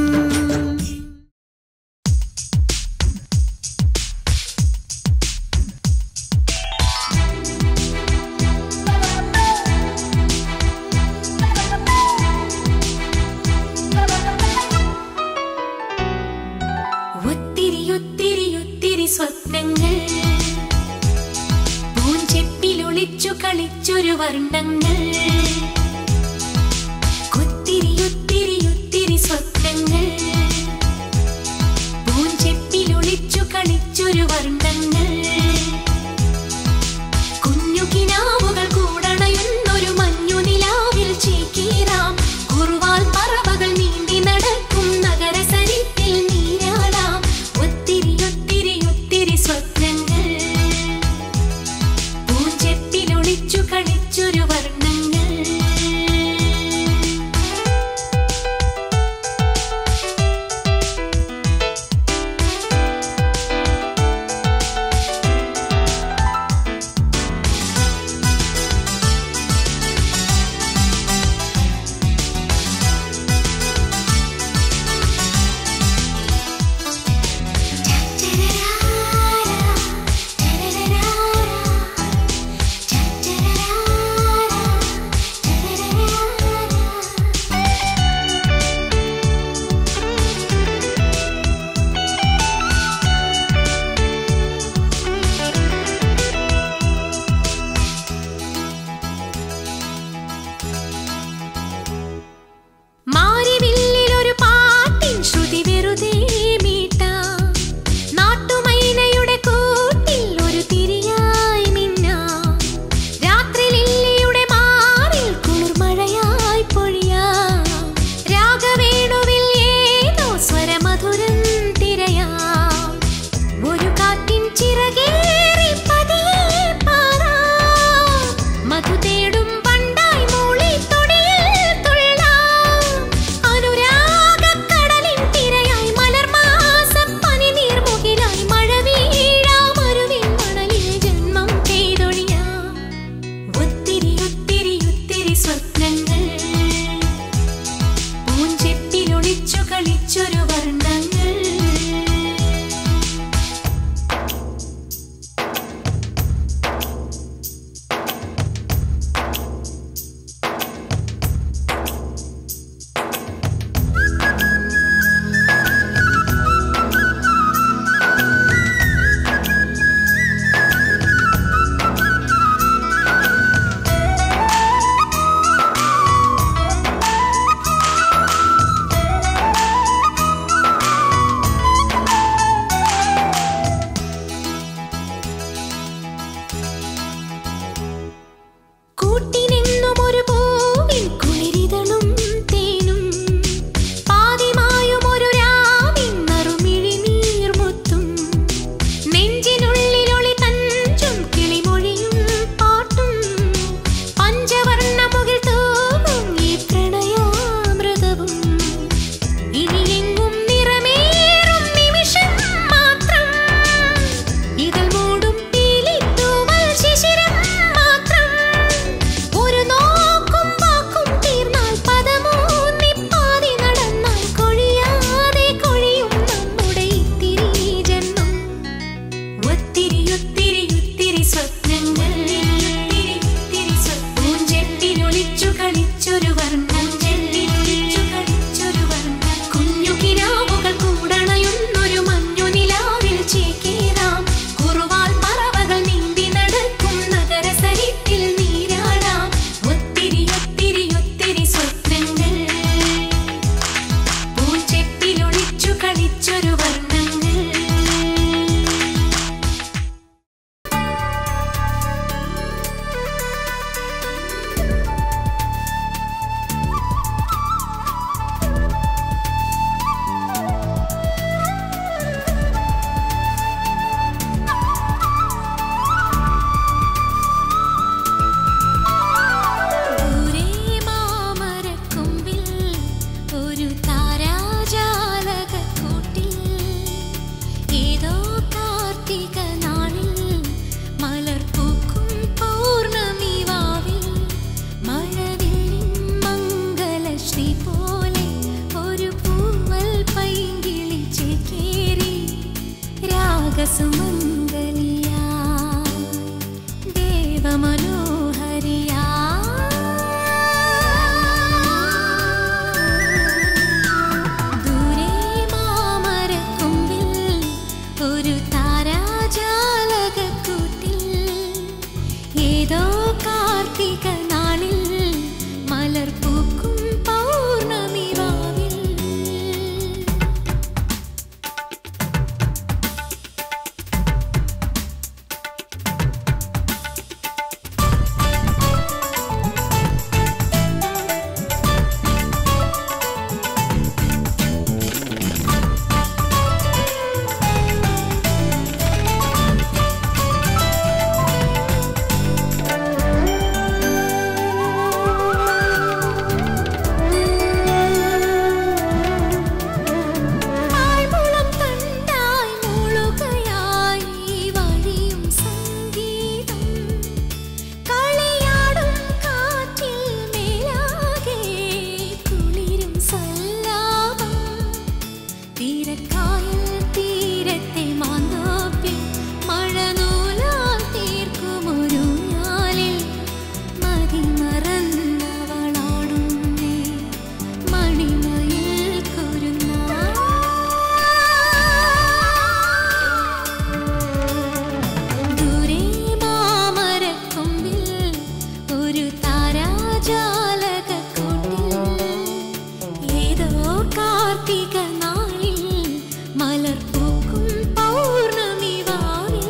ഒത്തിരി ഒത്തിരി ഒത്തിരി സ്വപ്നങ്ങൾ പൂഞ്ചെപ്പിലൊളിച്ചു കളിച്ചൊരു വർണ്ണങ്ങൾ ഒത്തിരി ഒത്തിരി ഒത്തിരി സ്വപ്നങ്ങൾ പൂഞ്ചെപ്പിലൊളിച്ചു കളിച്ചൊരു വർണ്ണങ്ങൾ കുഞ്ഞു കിനാവുകൾ കൂടണയുന്നൊരു മഞ്ഞു നിലാവിൽ ചേക്കീറാം കുറുവാൽ പറവകൾ നീന്തി നടക്കും നഗരസരിത്തിൽ നീരാടാം ഒത്തിരി ഒത്തിരി ഒത്തിരി സ്വപ്നങ്ങൾ പൂഞ്ചെപ്പിലൊളിച്ചു കളിച്ചൊരു വർണ്ണങ്ങൾ രാഗസുമംഗലിയാ ദേവമനോഹരിയാ ദൂരെ മാമരക്കൊമ്പിൽ ഒരു താരാജാലകക്കൂട്ടിൽ ഏതോ കാർത്തിക നാളിൽ മലർ പൂക്കും പൗർണമി വാവിൽ ആൾമുളം തണ്ടായി മൂളുകയായി വഴിയും സംഗീതം കളിയാടും കാറ്റിൽ മേലാകെ കുളിരും സല്ലാപം തീരക്കായൽ തീരത്തെ മാന്തോപ്പിൽ മഴനൂലാൽ തീർക്കുമൊരു ഞാലിൽ മതിമറന്നവളാടുന്നേ മണിമയിൽ കുരുന്നാ ദൂരെ മാമരക്കൊമ്പിൽ ഒരു താരാജാലകക്കൂട്ടിൽ ഏതോ കാർത്തിക നാളിൽ മലർ പൂക്കും പൗർണമി വാവിൽ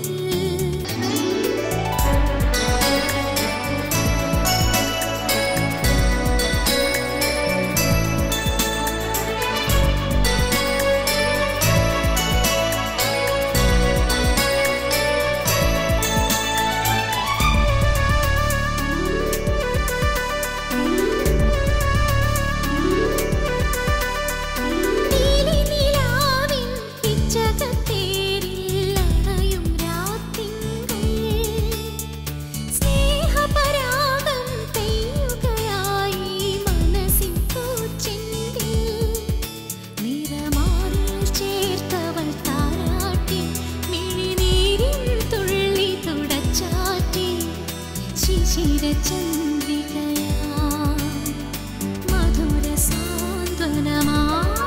നീലിനിലാവിൻ പിച്ചകത്തേരിൽ അണയും രാത്തിങ്കൾ സ്നേഹപരാഗം പെയ്യുകയായി മനസ്സിൻ പൂച്ചെണ്ടിൽ നിറമാറിൽ ചേർത്തവൾ താരാട്ടി മിഴിനീരിൻ തുള്ളി തുടച്ചാറ്റി ശിശിരചന്ദ്രികയാ മധുര സാന്ത്വനമാ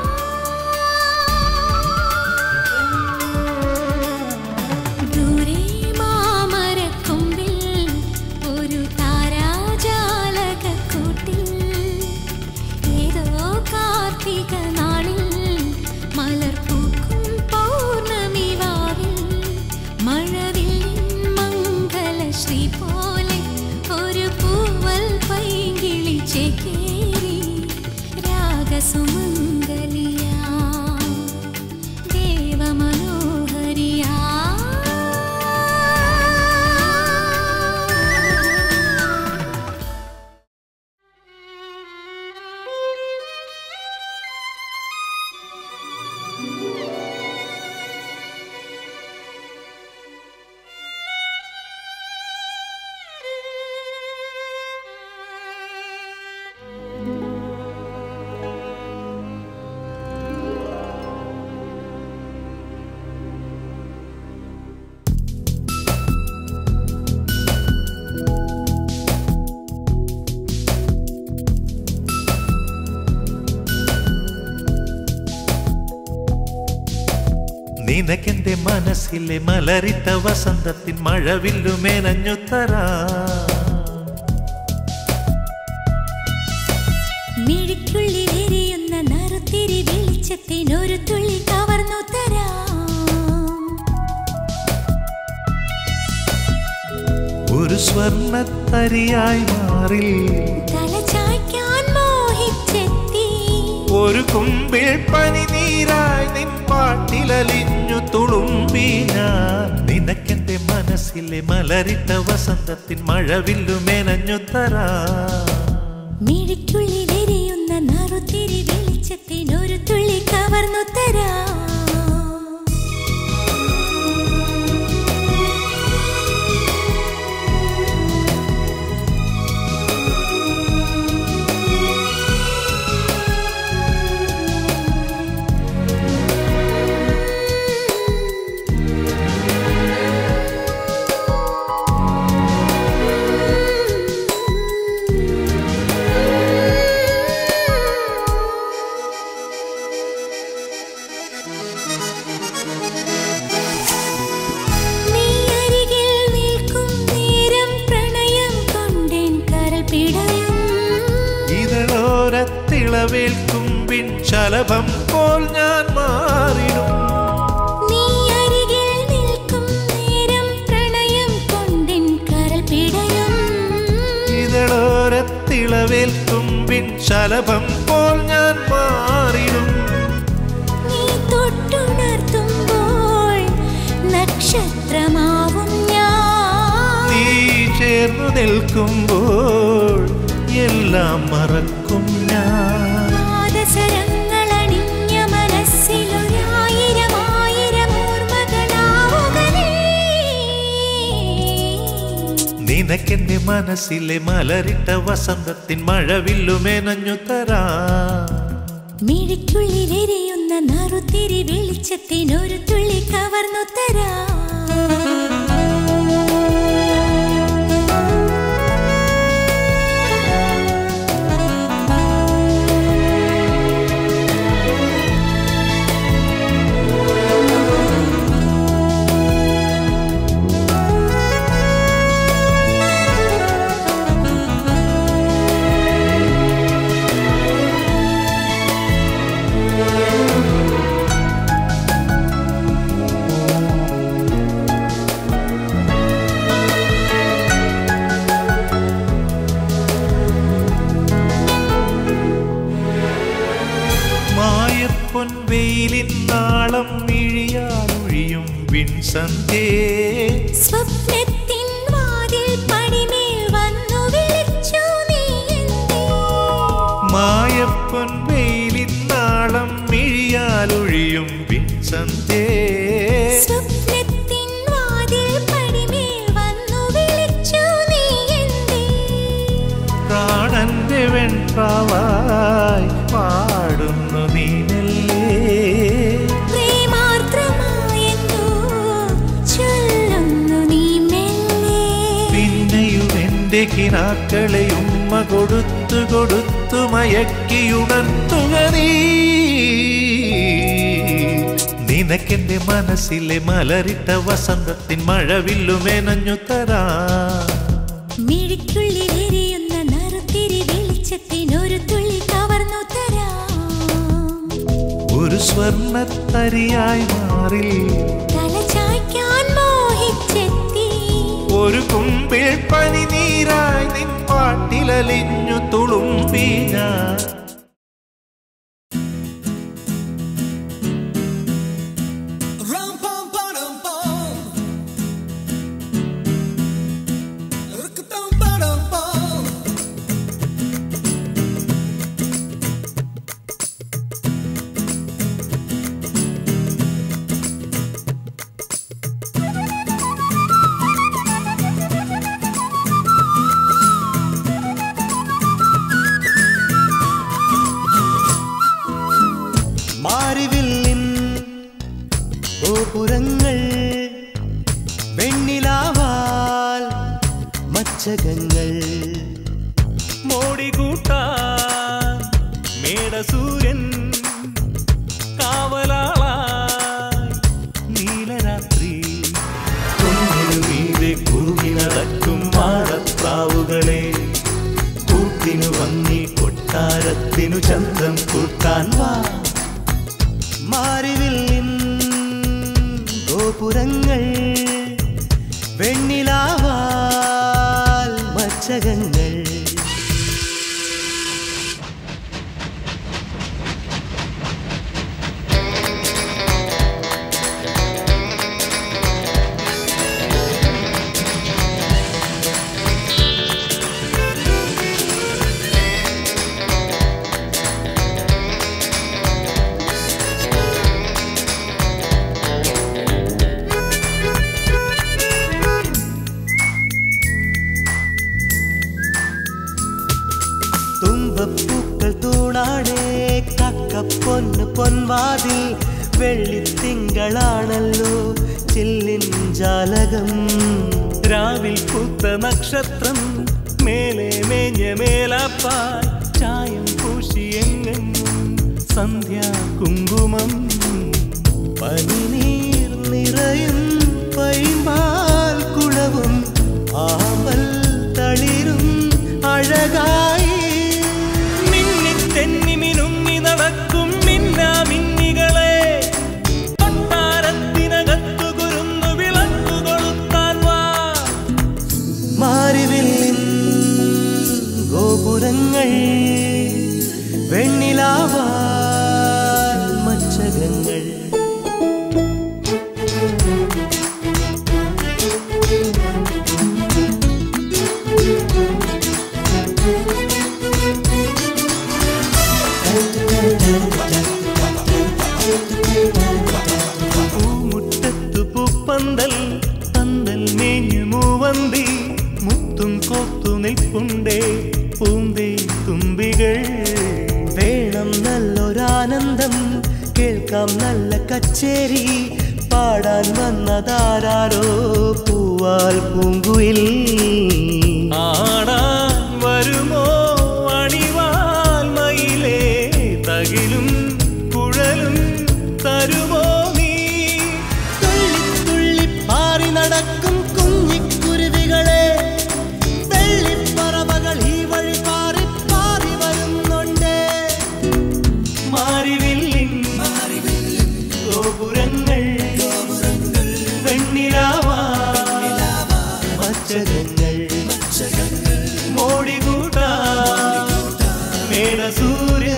ദൂരെ മാമരക്കൊമ്പിൽ ഒരു താരാജാലകക്കൂട്ടിൽ ഏതോ കാർത്തിക നാളിൽ മലർ പൂക്കും പൗർണമി വാവിൽ മഴവില്ലിൻ മംഗലശ്രീ പോലെ ഒരു പൂവൽ പൈകിളി ചേക്കേറി രാഗസുമംഗലിയാ ദേവമനോഹരിയാ നിനക്കെന്റെ മനസ്സിലെ മലരിത്ത വസന്തത്തിൻ മഴവില്ലുമേനഞ്ഞു തരാ മിഴിക്കുള്ളിൽ എരിയുന്ന നറുത്തിരി വെളിച്ചത്തിനൊരു തുള്ളി കവർന്നു തരാം ഒരു സ്വർണത്തരിയായി മാറി തല ചായ്ക്കാൻ മോഹിച്ചെത്തി ഒരു കുമ്പിൾ പനിനീരായി നിൻ പാട്ടിലലിഞ്ഞു തുളുമ്പി ഞാൻ നിനക്കെന്റെ മനസ്സിലെ മലരിത്ത വസന്തത്തിൻ മഴവില്ലുമേനഞ്ഞു തരാ മിഴിക്കുള്ളിൽ എരിയുന്ന നറുത്തിരി വെളിച്ചത്തിനൊരു തുള്ളി കവർന്നു തരാം ഇതിലോരത്തിളവേൽക്കുമ്പിൻ ശലഭം പോൽ ഞാൻ മാറിടും നീ അരികിൽ നിൽക്കും നേരം പ്രണയം കൊണ്ടിൻ കരൾ പിടയും ഇതിലോരത്തിളവേൽക്കുമ്പിൻ ശലഭം പോൽ ഞാൻ മാറിടും നീ തൊട്ടുണർത്തുമ്പോൾ നക്ഷത്രമാവും ഞാൻ നീ ചേർന്നു നിൽക്കുമ്പോൾ എല്ലാം മറക്കും ഞാൻ പാദസരങ്ങളണിഞ്ഞ മനസ്സിലൊരായിരം ആയിരം ഓർമ്മകളാവുക നീ. നിനക്കെന്റെ മനസ്സിലെ മലരിട്ട വസന്തത്തിൻ മഴവില്ലുമേനഞ്ഞു തരാ മിഴിക്കുള്ളിലെരിയുന്ന നറുത്തിരി വെളിച്ചത്തിനൊരു തുള്ളി കവർന്നു തരാ മായപ്പൊൻ വെയിലിൻ നാളം മിഴിയാലൊഴിയും വിൻസന്തേ സ്വപ്നത്തിൻ വാതിൽ പടിമേൽ വന്നു വിളിച്ചു നീ എന്തേ? മായപ്പൊൻ വെയിലിൻ നാളം മിഴിയാലൊഴിയും വിൻസന്തേ സ്വപ്നത്തിൻ വാതിൽ പടിമേൽ വന്നു വിളിച്ചു നീ എന്തേ? പ്രാണന്റെ വെൺപ്രാവായി പാടുന്നു നീനല്ലേ പ്രേമാർദ്രമായെന്തോ ചൊല്ലുന്നു നീ മെല്ലെ. പിന്നെയും എന്റെ കിനാക്കളെ ഉമ്മ കൊടുത്തു കൊടുത്തു മയക്കിയുണർത്തുക നീ നിനക്കെന്റെ മനസ്സിലെ മലരിട്ട വസന്തത്തിൻ മഴവില്ലുമേനഞ്ഞു തരാ മിഴിക്കുള്ളിലെരിയുന്ന നറുത്തിരി വെളിച്ചത്തിനൊരു തുള്ളി കവർന്നു തരാം ഒരു സ്വർണത്തരിയായി മാറി തല ചായ്ക്കാൻ മോഹിച്ചെത്തി ഒരു കുമ്പിൾ പനിനീരായി നിൻ പാട്ടിലലിഞ്ഞു തുളുമ്പി ഞാൻ Rum pum ba-dum bum. Ruk-a-dum ba-dum bum. മാറിവില്ലിൻ ഗോപുരങ്ങൾ വെണ്ണിലാവാൽ മച്ചകങ്ങൾ മോടികൂട്ടാൻ മേടസൂര്യൻ കാവലാളായി നീലരാത്രി കുന്നിനു മീതെ കുറുകി നടക്കും മാടത്താവുകളെ കൂട്ടിനു വന്നി കൊട്ടാരത്തിനു ചന്തം കൂട്ടാൻ വാ മാറിവില്ലിൻ ഗോപുരങ്ങൾ വെണ്ണിലാവാൽ മച്ചകങ്ങൾ തുമ്പപ്പൂക്കൾ തൂണാണേ കക്കപ്പൊന്ന് പൊൻവാതിൽ വെള്ളിത്തിങ്കളാണല്ലോ ചില്ലിൻ ജാലകം രാവിൽ പൂത്ത നക്ഷത്രം മേലെ മേഞ്ഞ മേലാപ്പാൽ ചായം പൂശിയെങ്ങും സന്ധ്യാ കുങ്കുമം പനിനീർ നിറയും പൈമ്പാൽ കുളവും ആമ്പൽ തളിരും അഴകായി മിന്നിത്തെളിയുന്ന ഗോപുരങ്ങൾ വെണ്ണിലാവാൽ മച്ചകങ്ങൾ പൂമുറ്റത്തു പൂപ്പന്തൽ പന്തൽ മേഞ്ഞു മൂവന്തി മുത്തും കോത്തു നിൽപ്പുണ്ടേ പൂന്തേ തുമ്പികൾ വേണം നല്ലൊരാനന്ദം കേൾക്കാം നല്ല കച്ചേരി പാടാൻ വന്നതാരോ പൂവാൽ പൂങ്കുയിൽ ആടാൻ വരുമോ അണിവാൽ മയിലേ തകിലും കുഴലും തരുമോ നീ തുള്ളിത്തുള്ളി പാറി നടക്കും കുഞ്ഞിക്കുരുവികളെ വെള്ളിപ്പറവകൾ ഈ വഴി പാറി പാറി വരുന്നുണ്ട് മാറിവില്ലിൻ ഗോപുരങ്ങൾ വെണ്ണിലാവാ മച്ചകങ്ങൾ മോടികൂട്ടാ മേടസൂര്യൻ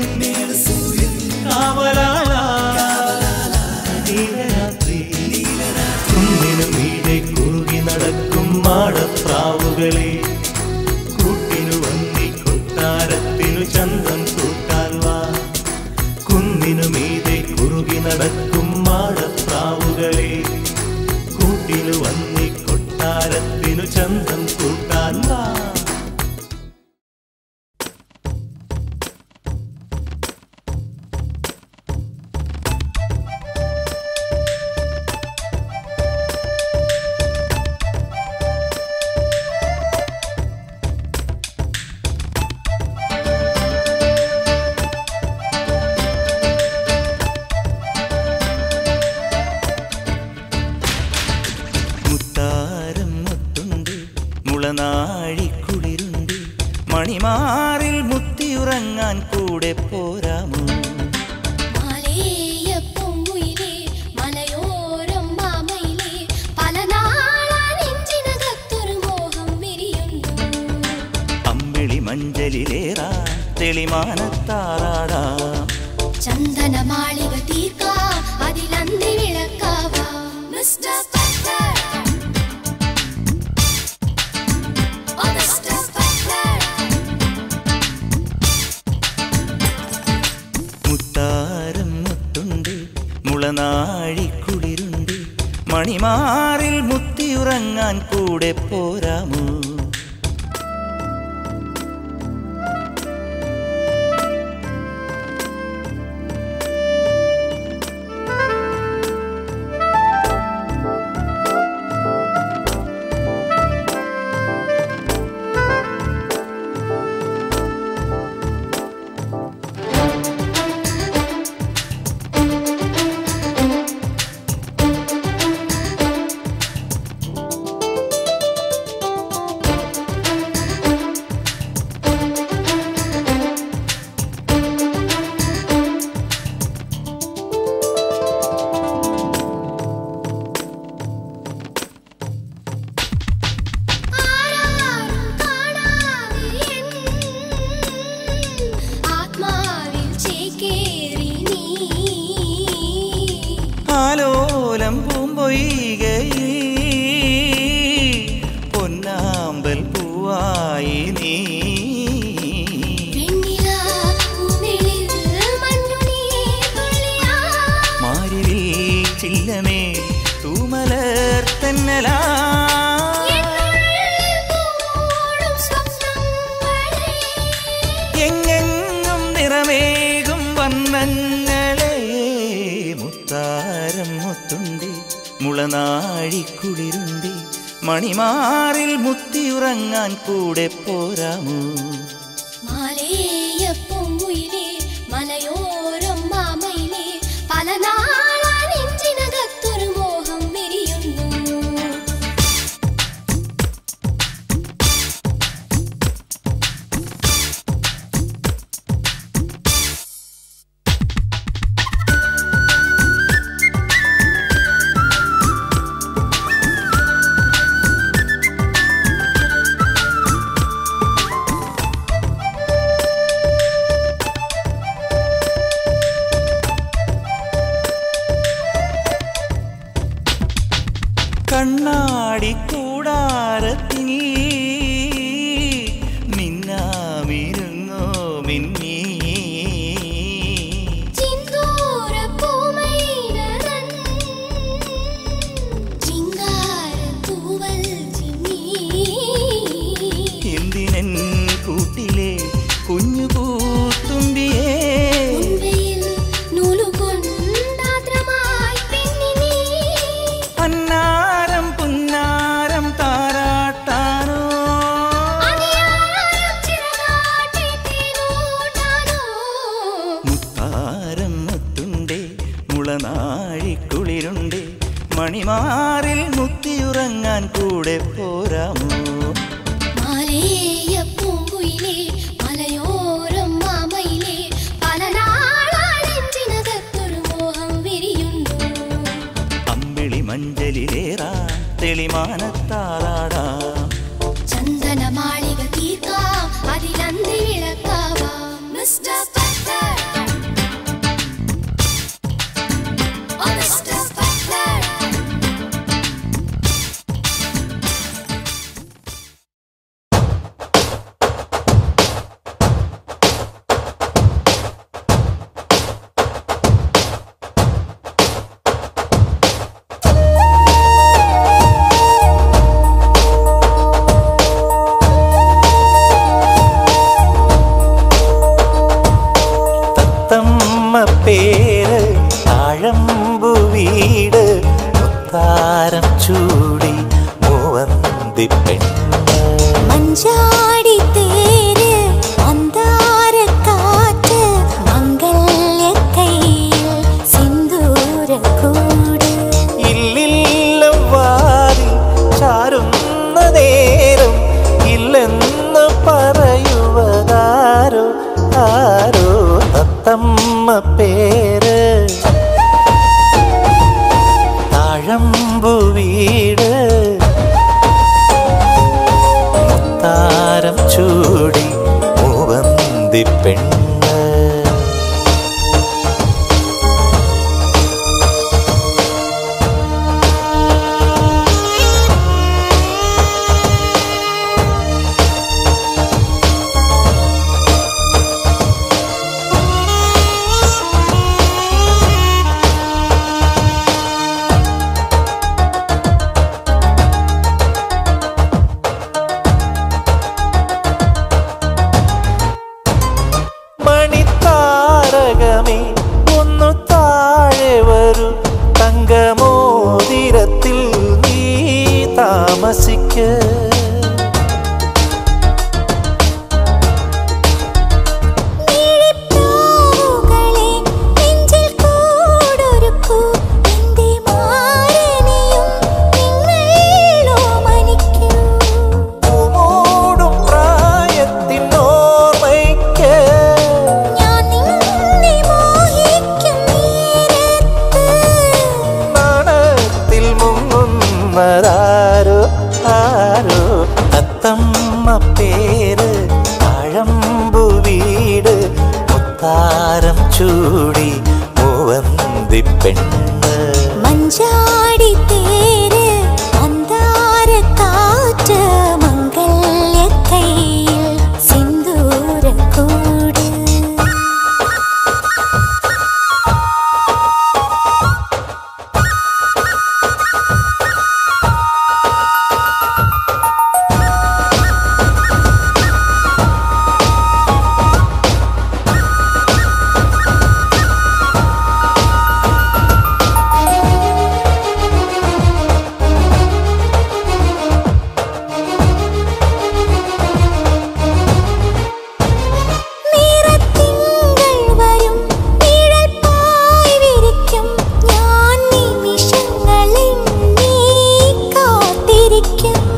കാവലാളാ നീലരാത്രി കുന്നിനു മീതെ കുറുകി നടക്കും മാടപ്രാവുകളെ കൂട്ടിനു വന്നി കൊട്ടാരത്തിനു ചന്തം കൂട്ടാൻ വാ കുന്നിനു മീതെ കുറുകി നടക്കും മാടപ്രാവുകളെ കൂട്ടിനു വന്നി കൊട്ടാരത്തിനു ചന്തം കൂട്ടാൻ വാ മുത്താരം മുത്തുണ്ട് മുളനാഴിക്കുളിരുണ്ട് മണിമാറിൽ മുത്തിയുറങ്ങാൻ കൂടെ പോരാമോ മാലേയപ്പൊങ്കുയിലേ, മലയോരം മാമയിലേ, പല നാളാ നെഞ്ചിനകത്തൊരു മോഹം വിരിയുന്നു. അമ്പിളി മഞ്ചലിലേറാ തെളിമാനത്താറാടാ ചന്ദനമാളിക തീർക്കാം, അതിലന്തി വിളക്കാവാം. Mister Butler. Oh, mister Butler. മുത്താരം മുത്തുണ്ട് മുളനാഴിക്കുളിരുണ്ട് മണിമാറിൽ മുത്തിയുറങ്ങാൻ കൂടെ പോരാമോ ആരാരും കാണാതെ എൻ ആത്മാവിൽ ചേക്കേറി നീ ആലോലം പൂമ്പൊയ്കയിൽ പൊന്നാമ്പൽ പൂവായി നീ വെണ്ണിലാ പൂവിളിൽ മഞ്ഞുനീർത്തുള്ളിയാ. മാരിവിൽ ചില്ലമേ തൂമലർ തന്നലാ എന്നുള്ളിൽ പൂമൂടും സ്വപ്നങ്ങളെ. എങ്ങെങ്ങും നിറമേകും വർണ്ണങ്ങളെ മുത്താരം മുത്തുണ്ടി മുളനാഴിക്കുളിരുണ്ടി മണിമാറിൽ മുത്തിയുറങ്ങാൻ കൂടെ പോരാമോ മാലേയപ്പൊങ്കുയിലേ, മലയോരം മാമയിലേ, പല നാളാ നെഞ്ചിനകത്തൊരു മോഹം വിരിയുന്നു കുഞ്ഞു പൂത്തുമ്പിയേ ഉൻവയിൽ നൂലുകൊണ്ടാദ്രമായി പെണ്ണിനീ അന്നാരം പുന്നാരം താരാട്ടാനോ അനിയാരം ചിറകാട്ടി തേനൂട്ടാനോ മുത്താരം മുത്തുണ്ടേ മുളനാഴിക്കുളിരുണ്ടേ മണിമാറിൽ മുത്തിയുറങ്ങാൻ കൂടെ പോരാമോ മാലേയ പൂങ്കുയിലേ മലയോരം മാമയിലേ പല നാളാളെഞ്ചിനകത്തൊരു മോഹം വിരിയുന്നു അമ്പിളി മഞ്ചലിലേറാ തെളിമാനത്താറാടാം ചന്ദന മാളിക തീർക്കാം അതിലന്തി വിളക്കാവാം mister Butler oh mister Butler തത്തമ്മ പേര് താഴമ്പു വീട് മുത്താരം ചൂടി മൂവന്തി പെണ്ണ് മഞ്ചാടി തേര് അന്താര കാറ്റ് മംഗല്യ കയ്യിൽ സിന്ദൂര കൂട് ഇല്ലില്ല വാരി ചാരുന്ന നേരം ഇല്ലെന്ന് പറയുവതാരോ ആരോ തത്തമ്മ പേര് താഴമ്പു വീട് മുത്താരം ചൂടി മൂവന്തി പെണ്ണ് മണിത്താരകമേ ഒന്നു താഴെ വരൂ തങ്കമോതിരത്തിൽ നീ താമസിക്ക നീളിപ്പാവുകളെ നെഞ്ചിൽ കൂടൊരുക്കൂ എന്റെ മാരനെയും നിങ്ങൾ ഓമനിക്കൂ പൂമൂടും പ്രായത്തിൻ ഓർമ്മയ്ക്ക് ഞാൻ നിന്നെ മോഹിക്കും നേരത്ത് നാണത്തിൽ മുങ്ങുന്നതാരോ ആരോ തത്തമ്മ പേര് താഴമ്പു വീട് മുത്താരം ചൂടി മൂവന്തി പെണ്ണ് മഞ്ചാടി തേര് അന്താര കാറ്റ് മംഗല്യ കയ്യിൽ സിന്ദൂര കൂട് നിറത്തിങ്കൾ വരും നിഴൽ പായ് വിരിക്കും ഞാൻ നിമിഷങ്ങളിൽ നീ കാത്തിരിക്കും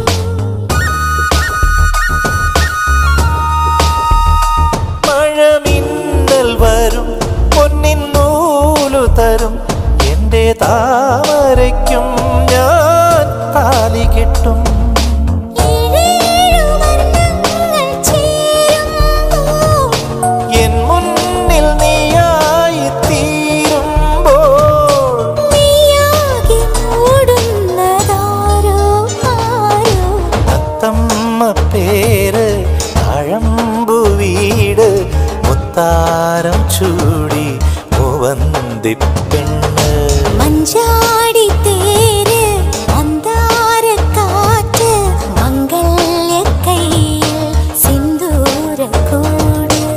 മഴമിന്നൽ വരും പൊന്നിൻ നൂലു തരും എന്റെ താമരയ്ക്കും ഞാൻ താലി കെട്ടും ഏഴേഴു വർണ്ണങ്ങൾ ചേരുമ്പോൾ എൻ മുന്നിൽ നീയായി തീരുമ്പോൾ നീയാകെ മൂടുന്നതാരോ ആരോ തത്തമ്മ പേര് താഴമ്പു വീട് മുത്താരം ചൂടി മൂവന്തി പെണ്ണ് മഞ്ചാടി തേര് അന്താര കാറ്റ് മംഗല്യ കയ്യിൽ സിന്ദൂര കൂട്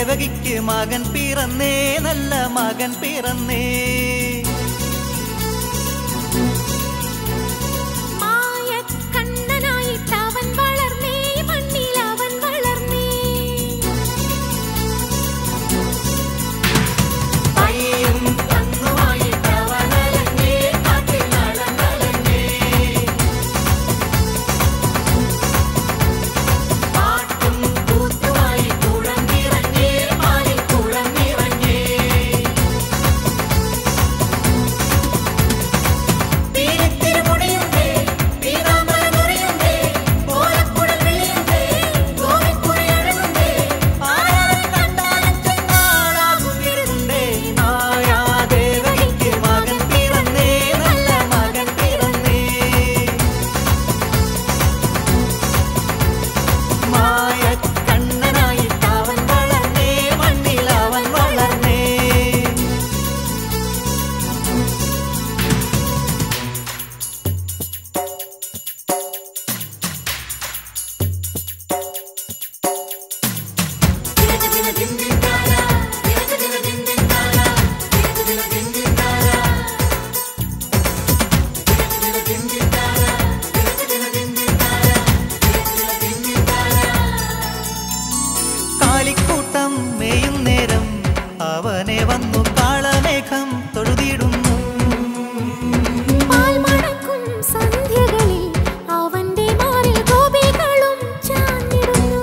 മായാദേവകിക്ക് മകൻ പിറന്നേ നല്ല മകൻ പിറന്നേ മായക്കണ്ണനായിട്ട് അവൻ വളർന്നേ മണ്ണിൽ അവൻ വളർന്നേ പയ്യും കന്നുമായിട്ട് അവൻ അലഞ്ഞേ കാട്ടിൽ നടന്നലഞ്ഞേ പാട്ടും കൂത്തുമായി കുഴഞ്ഞിറങ്ങേ മാലിൽ കുഴഞ്ഞിറങ്ങേ പീലിത്തിരുമുടിയുണ്ടേ പീതാംബരമുറിയുണ്ടേ ഓലക്കുഴൽ വിളിയുണ്ടേ ഗോവിക്കുറി അഴകുണ്ടേ ആരാരെ കണ്ടാലും ചെന്നാളാകും വിരുണ്ടേ മായാദേവകിക്ക് മകൻ പിറന്നേ നല്ല മകൻ പിറന്നേ മായക്കണ്ണനായിട്ട് അവൻ വളർന്നേ മണ്ണിൽ അവൻ വളർന്നേ കാലിക്കൂട്ടം മേയും നേരം അവനെ വന്നു കാളമേഘം തൊഴുതിടുന്നു പാൽ മണക്കും സന്ധ്യകളിൽ അവന്റെ മാറിൽ ഗോപികളും ചാഞ്ഞിടുന്നു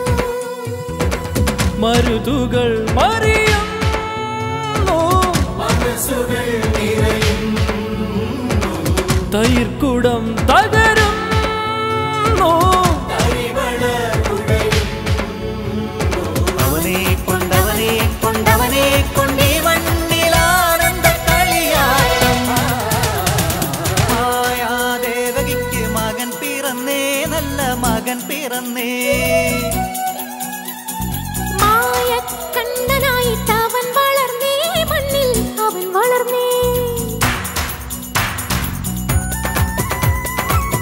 മരുതുകൾ മറിയുന്നു തൈർക്കുടം തകരുന്നു അവനെ കൊണ്ടവനെ കൊണ്ടവനെ കൊണ്ടേ മണ്ണിലാനന്ദ കളിയാട്ടം മായാദേവകിക്ക് മകൻ പിറന്നേ നല്ല മകൻ പിറന്നേ മായക്കണ്ണനായിട്ട് അവൻ വളർന്നേ മണ്ണിൽ അവൻ വളർന്നേ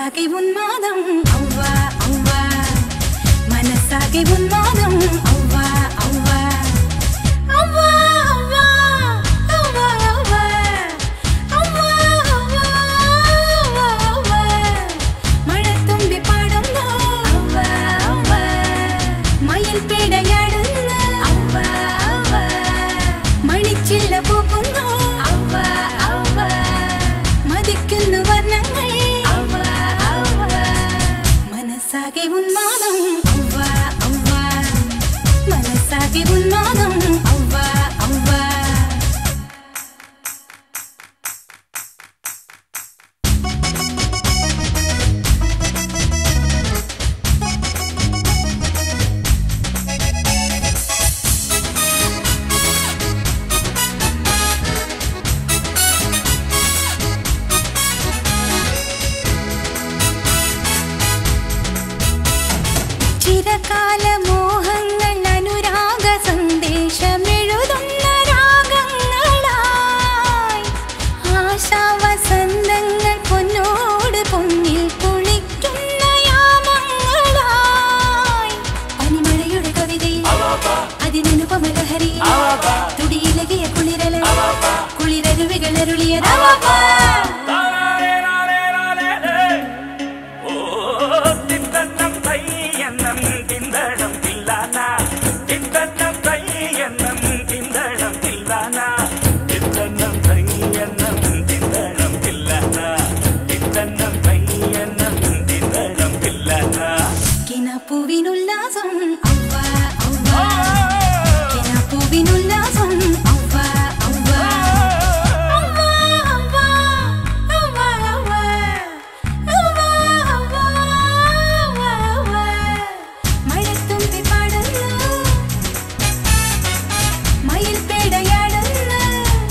മനസ്സാകെ ഉന്മാദം ഔവ ഔവ മനസ്സാകെ ഉന്മാദം ഔവ ഔവ ഔവ ഔവ ഔവ ഔവ ഔവ ഔവ ഔവ മഴത്തുമ്പി പാടുന്നു ഔവ ഔവ മയിൽ പേടയാടുന്നു ഔവ ഔവ മണിച്ചില്ല പൂക്കുന്നു ഔവ ഔവ മതിക്കുന്നു വർണ്ണങ്ങൾ ഔവ ഔവ മനസ്സാകെ ഉന്മാദം ഔവ ഔവ മനസ്സാകെ ഉന്മാദം ഔവ ഔവ ചിരകാല മോഹങ്ങൾ അനുരാഗ സന്ദേശമെഴുതുന്ന രാഗങ്ങളായി ആശാവസന്തങ്ങൾ പൊന്നോട് പൊന്നിൽ കുളിക്കുന്ന യാമങ്ങളായി പനിമഴയുടെ കവിതയിൽ അതിനനുപമ ലഹരി തുടിയിലകിയ കുളിരല കുളിരരുവികൾ അരുളിയതാവാ കിനാപ്പൂവിനുല്ലാസം ഔവ ഔവ കിനാപ്പൂവിനുല്ലാസം ഔവ ഔവ ഔവ ഔവ ഔവ ഔവ ഔവ ഔവ ഔവ മഴത്തുമ്പി പാടുന്നു മയിൽ പേടയാടുന്നു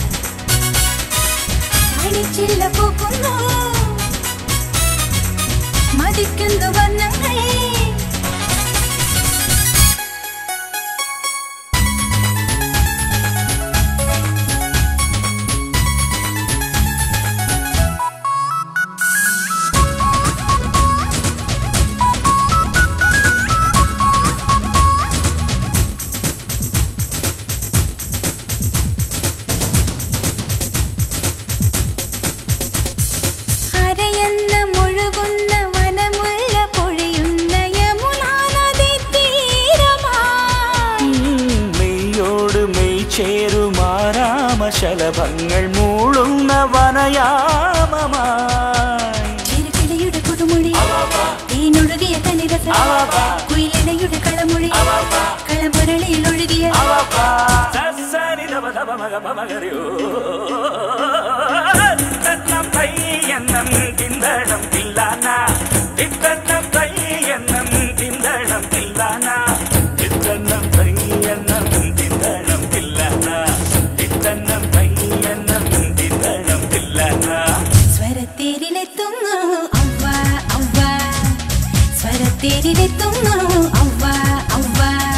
മണിച്ചില്ല പൂക്കുന്നു മതിക്കുന്നു വർണ്ണങ്ങൾ അരയെന്ന മുഴുകുന്ന വനമുള്ള പൊഴിയുന്ന യമുനാ നദി തീരമായി മെയ്യോട് മെയ് ചേരുമാരാമശലഭങ്ങൾ മൂളുന്ന വനയാമമായി ചിരുകിളിയുടെ പുതുമൊഴി തേനൊഴുകിയ തനിരസ കുയിലിടയുടെ കളമൊഴി കളമുരളിയിൽ ഒഴുകിയ സ്വരത്തേരിലെത്തുന്നു ഔവ ഔവ സ്വരത്തേരിലെത്തുന്നു ഔവ ഔവ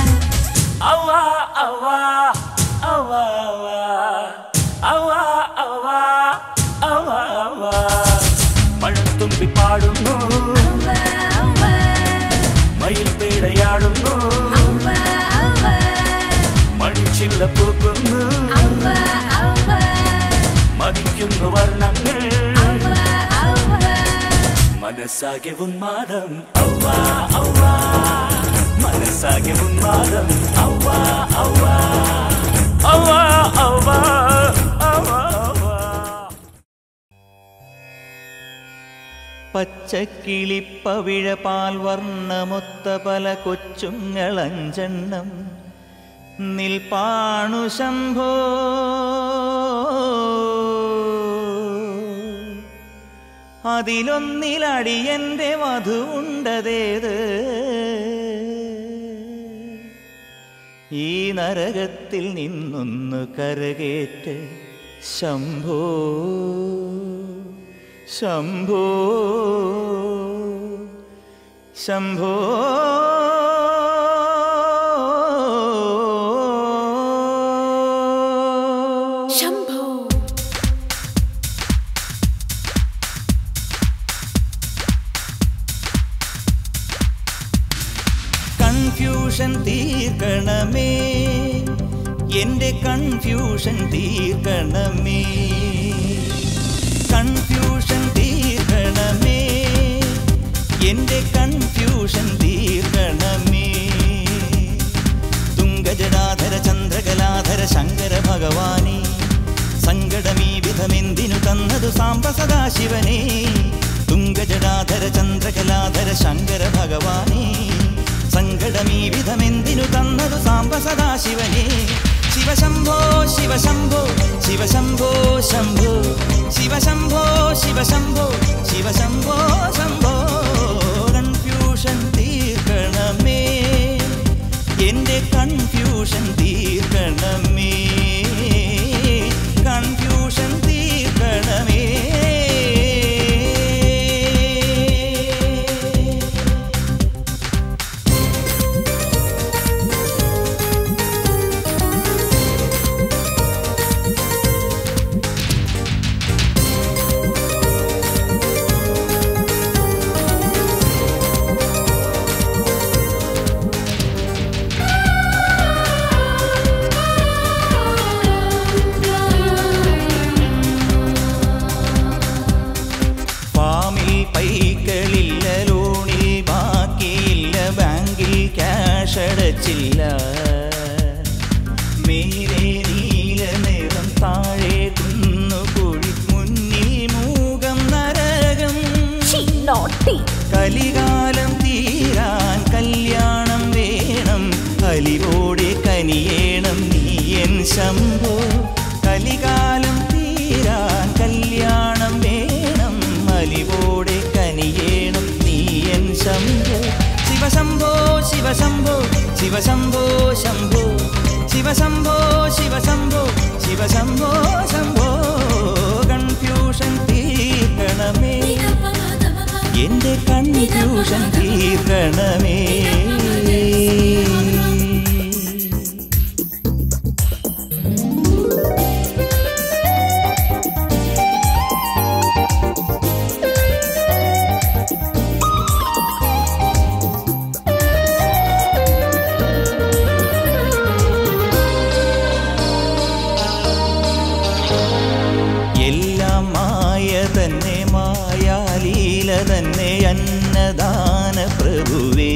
മഴത്തുമ്പി പാടുന്നു ഔവ ഔവ മയിൽ പേടയാടുന്നു ഔവ ഔവ മണിച്ചില്ല പൂക്കുന്നു ഔവ ഔവ മതിക്കുന്നു വർണ്ണങ്ങൾ ഔവ ഔവ മനസ്സാകെ ഉന്മാദം ഔവ ഔവ മനസ്സാകെ ഉന്മാദം ഔവ ഔവ ഔവ ഔവ ഔവ ഔവ പച്ചക്കിളിപ്പവിഴ പാൽ വർണ്ണമൊത്ത പല കൊച്ചുങ്ങളഞ്ചെണ്ണം നിൽപ്പാണു ശംഭോ അതിലൊന്നിലടിയന്റെ വധുണ്ടതേത് ഈ നരകത്തിൽ നിന്നൊന്നു കരകേറ്റ് ശംഭോ ശംഭോ ശംഭോ ശംഭോ കൺഫ്യൂഷൻ തീർക്കണമേ എന്റെ കൺഫ്യൂഷൻ തീർക്കണമേ കൺഫ്യൂഷൻ തീർക്കണമേ എന്റെ കൺഫ്യൂഷൻ തീർക്കണമേ തുങ്കജടാധര ചന്ദ്രകലാധര ശങ്കര ഭഗവാനെ സങ്കടമീ വിധമെന്തിനു തന്നതു സാംബ സദാശിവനെ തുങ്കജടാധര ചന്ദ്രകലാധര ശങ്കര ഭഗവാനെ സങ്കടമീ വിധമെന്തിനു തന്നതു സാംബ സദാശിവനെ ശിവശംഭോ ശിവശംഭോ ശിവശംഭോ ശംഭോ ശിവശംഭോ ശിവശംഭോ ശിവശംഭോ ശംഭോ കൺഫ്യൂഷൻ തീർക്കണമേ എന്റെ കൺഫ്യൂഷൻ തീർക്കണമേ കൺഫ്യൂഷൻ തീർക്കണമേ ഫാമിൽ പൈക്കളില്ല ലോണിൽ ബാക്കിയില്ല ബാങ്കിൽ ക്യാഷ് അടച്ചില്ല മേലെ നീല നിറം താഴെ കുന്നുകുഴി മുന്നിൽ മൂകം നരകം കലികാലം തീരാൻ കല്യാണം വേണം കലിവോടെ കനിയേണം നീയൻ ശംഭോ കലികാലം തീരാൻ കല്യാണം വേണം അലിവോടെ കനിയേണം നീയൻ ശംഭോ ശിവശംഭോ ശിവശംഭോ ശിവശംഭോ ശംഭോ ശിവശംഭോ ശിവശംഭോ ശിവശംഭോ ശംഭോ കൺഫ്യൂഷൻ തീർക്കണമേ എന്റെ കൺഫ്യൂഷൻ തീർക്കണമേ എല്ലാം മായ തന്നെ മായാലീല തന്നെ അന്നദാന പ്രഭുവേ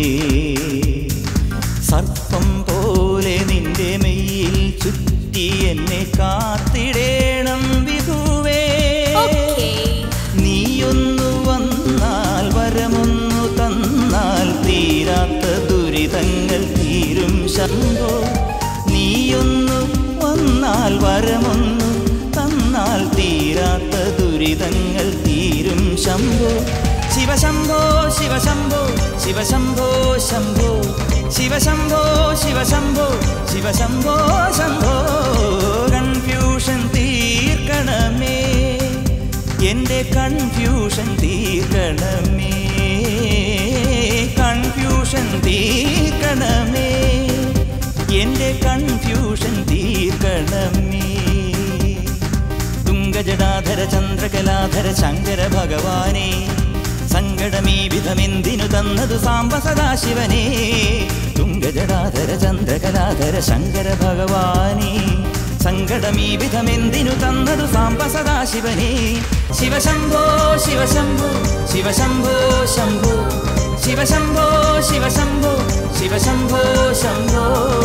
സർപ്പം പോലെ നിന്റെ മെയ്യിൽ ചുറ്റി എന്നെ കാത്തിടേണം വിധുവേ നീയൊന്നു വന്നാൽ വരമൊന്നു തന്നാൽ തീരാത്ത ദുരിതങ്ങൾ തീരും ശംഭോ നീയൊന്നു വന്നാൽ വരമൊന്നു തന്നാൽ തീരാത്ത ദുരിതങ്ങൾ തീരും ശംഭോ ശിവശംഭോ ശിവശംഭോ ശിവശംഭോ ശംഭോ ശിവശംഭോ ശിവശംഭോ ശിവശംഭോ ശംഭോ കൺഫ്യൂഷൻ തീർക്കണമേ എന്റെ കൺഫ്യൂഷൻ തീർക്കണമേ കൺഫ്യൂഷൻ തീർക്കണമേ എന്റെ കൺഫ്യൂഷൻ തീർക്കണമേ തുങ്കജടാധര ചന്ദ്രകലാധര ശങ്കര ഭഗവാനെ സങ്കടമീ വിധമെന്തിനു തന്നതു സാംബ സദാശിവനെ തുങ്കജടാധര ചന്ദ്രകലാധര ശങ്കര ഭഗവാനെ സങ്കടമീ വിധമെന്തിനു തന്നതു സാംബ സദാശിവനെ ശിവശംഭോ ശിവശംഭോ ശിവശംഭോ ശംഭോ ശിവശംഭോ ശിവശംഭോ ശിവശംഭോ ശംഭോ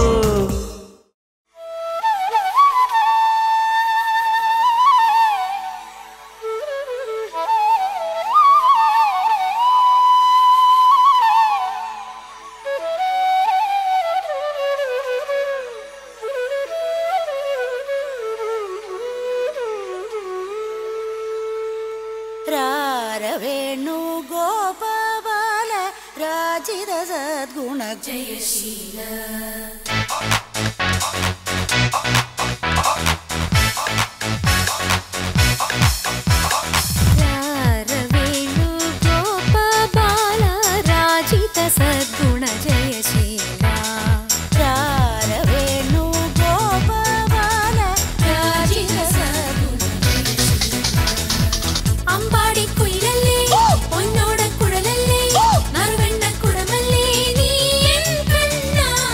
രാരവേണു ഗോപാല രാജിത സദ്ഗുണ ജയശീല രാരവേണു ഗോപാല രാജിത സദ്ഗുണ ജയശീല രാരവേണു ഗോപാല രാജിത സദ്ഗുണ അമ്പാടി കുയിലല്ലേ പൊന്നോട കുഴലല്ലേ നറുവെണ്ണ കുടമല്ലേ നീ എൻ കണ്ണാ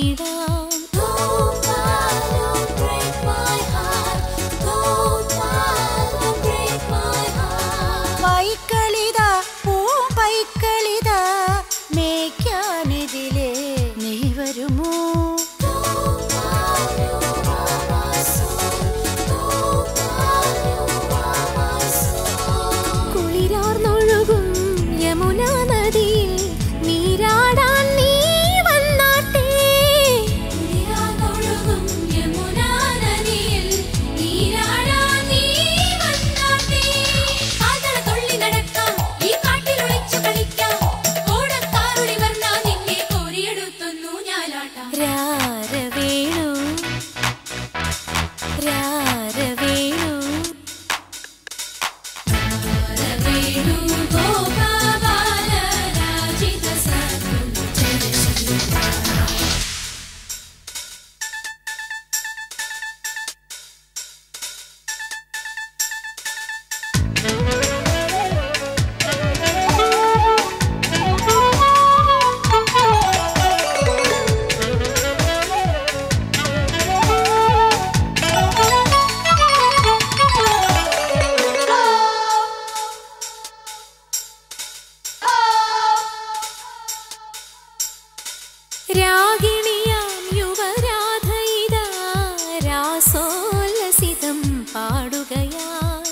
നീടാം Gopala break my heart Gopala break my heart പൈക്കളിതാ പൂ പൈക്കളിതാ മേയ്ക്കാനെതിലെ നീ വരുമോ കുളിരാർന്നൊഴുകും യമുനാ നദിയിൽ നീരാടാൻ നീ വന്നാട്ടെ കുളിരാർന്നൊഴുകും യമുനാ നദിയിൽ നീരാടാൻ നീ വന്നാട്ടെ കാതള തുള്ളി നടക്കാം ഈ കാട്ടിൽ ഒളിച്ചു കളിക്കാം ഓടത്താറുടി വർണ്ണ നിന്നെ കോരിയെടുത്തൊന്നു ഞാലാട്ടാം രാരവേണു രാരവേണു വേണു ഗോപാല രാജിത രാഗിണിയാം യുവരാധയിതാ രാസോല്ലസിതം പാടുകയായി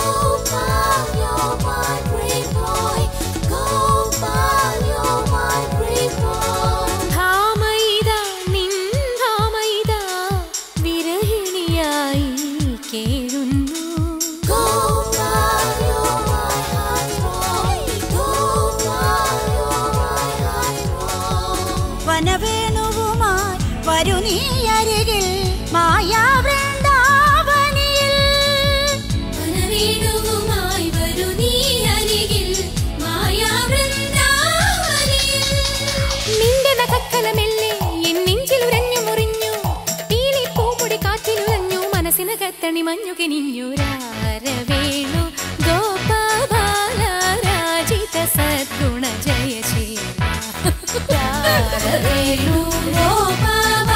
ധാമയിതാ നിൻ ധാമയിതാ വിരഹിണിയായി കേഴുന്നു വനവേണുവുമായി വരു നീ അരികിൽ മായാവൃന്ദാവനിയിൽ വനവേണുവുമായി വരൂ നീ അരികിൽ മായാവൃന്ദാവനിയിൽ. നിന്റെ നഖക്കലമെല്ലെ എൻ നെഞ്ചിലുരഞ്ഞു മുറിഞ്ഞു പീലിപ്പൂമുടി കാറ്റിലുലഞ്ഞു മനസ്സിനകത്തണി മഞ്ഞു കിനിഞ്ഞു രാരവേണു ഗോപാല രാജിത സദ്ഗുണ ജയ ശീല രാരവേണു ഗോപാല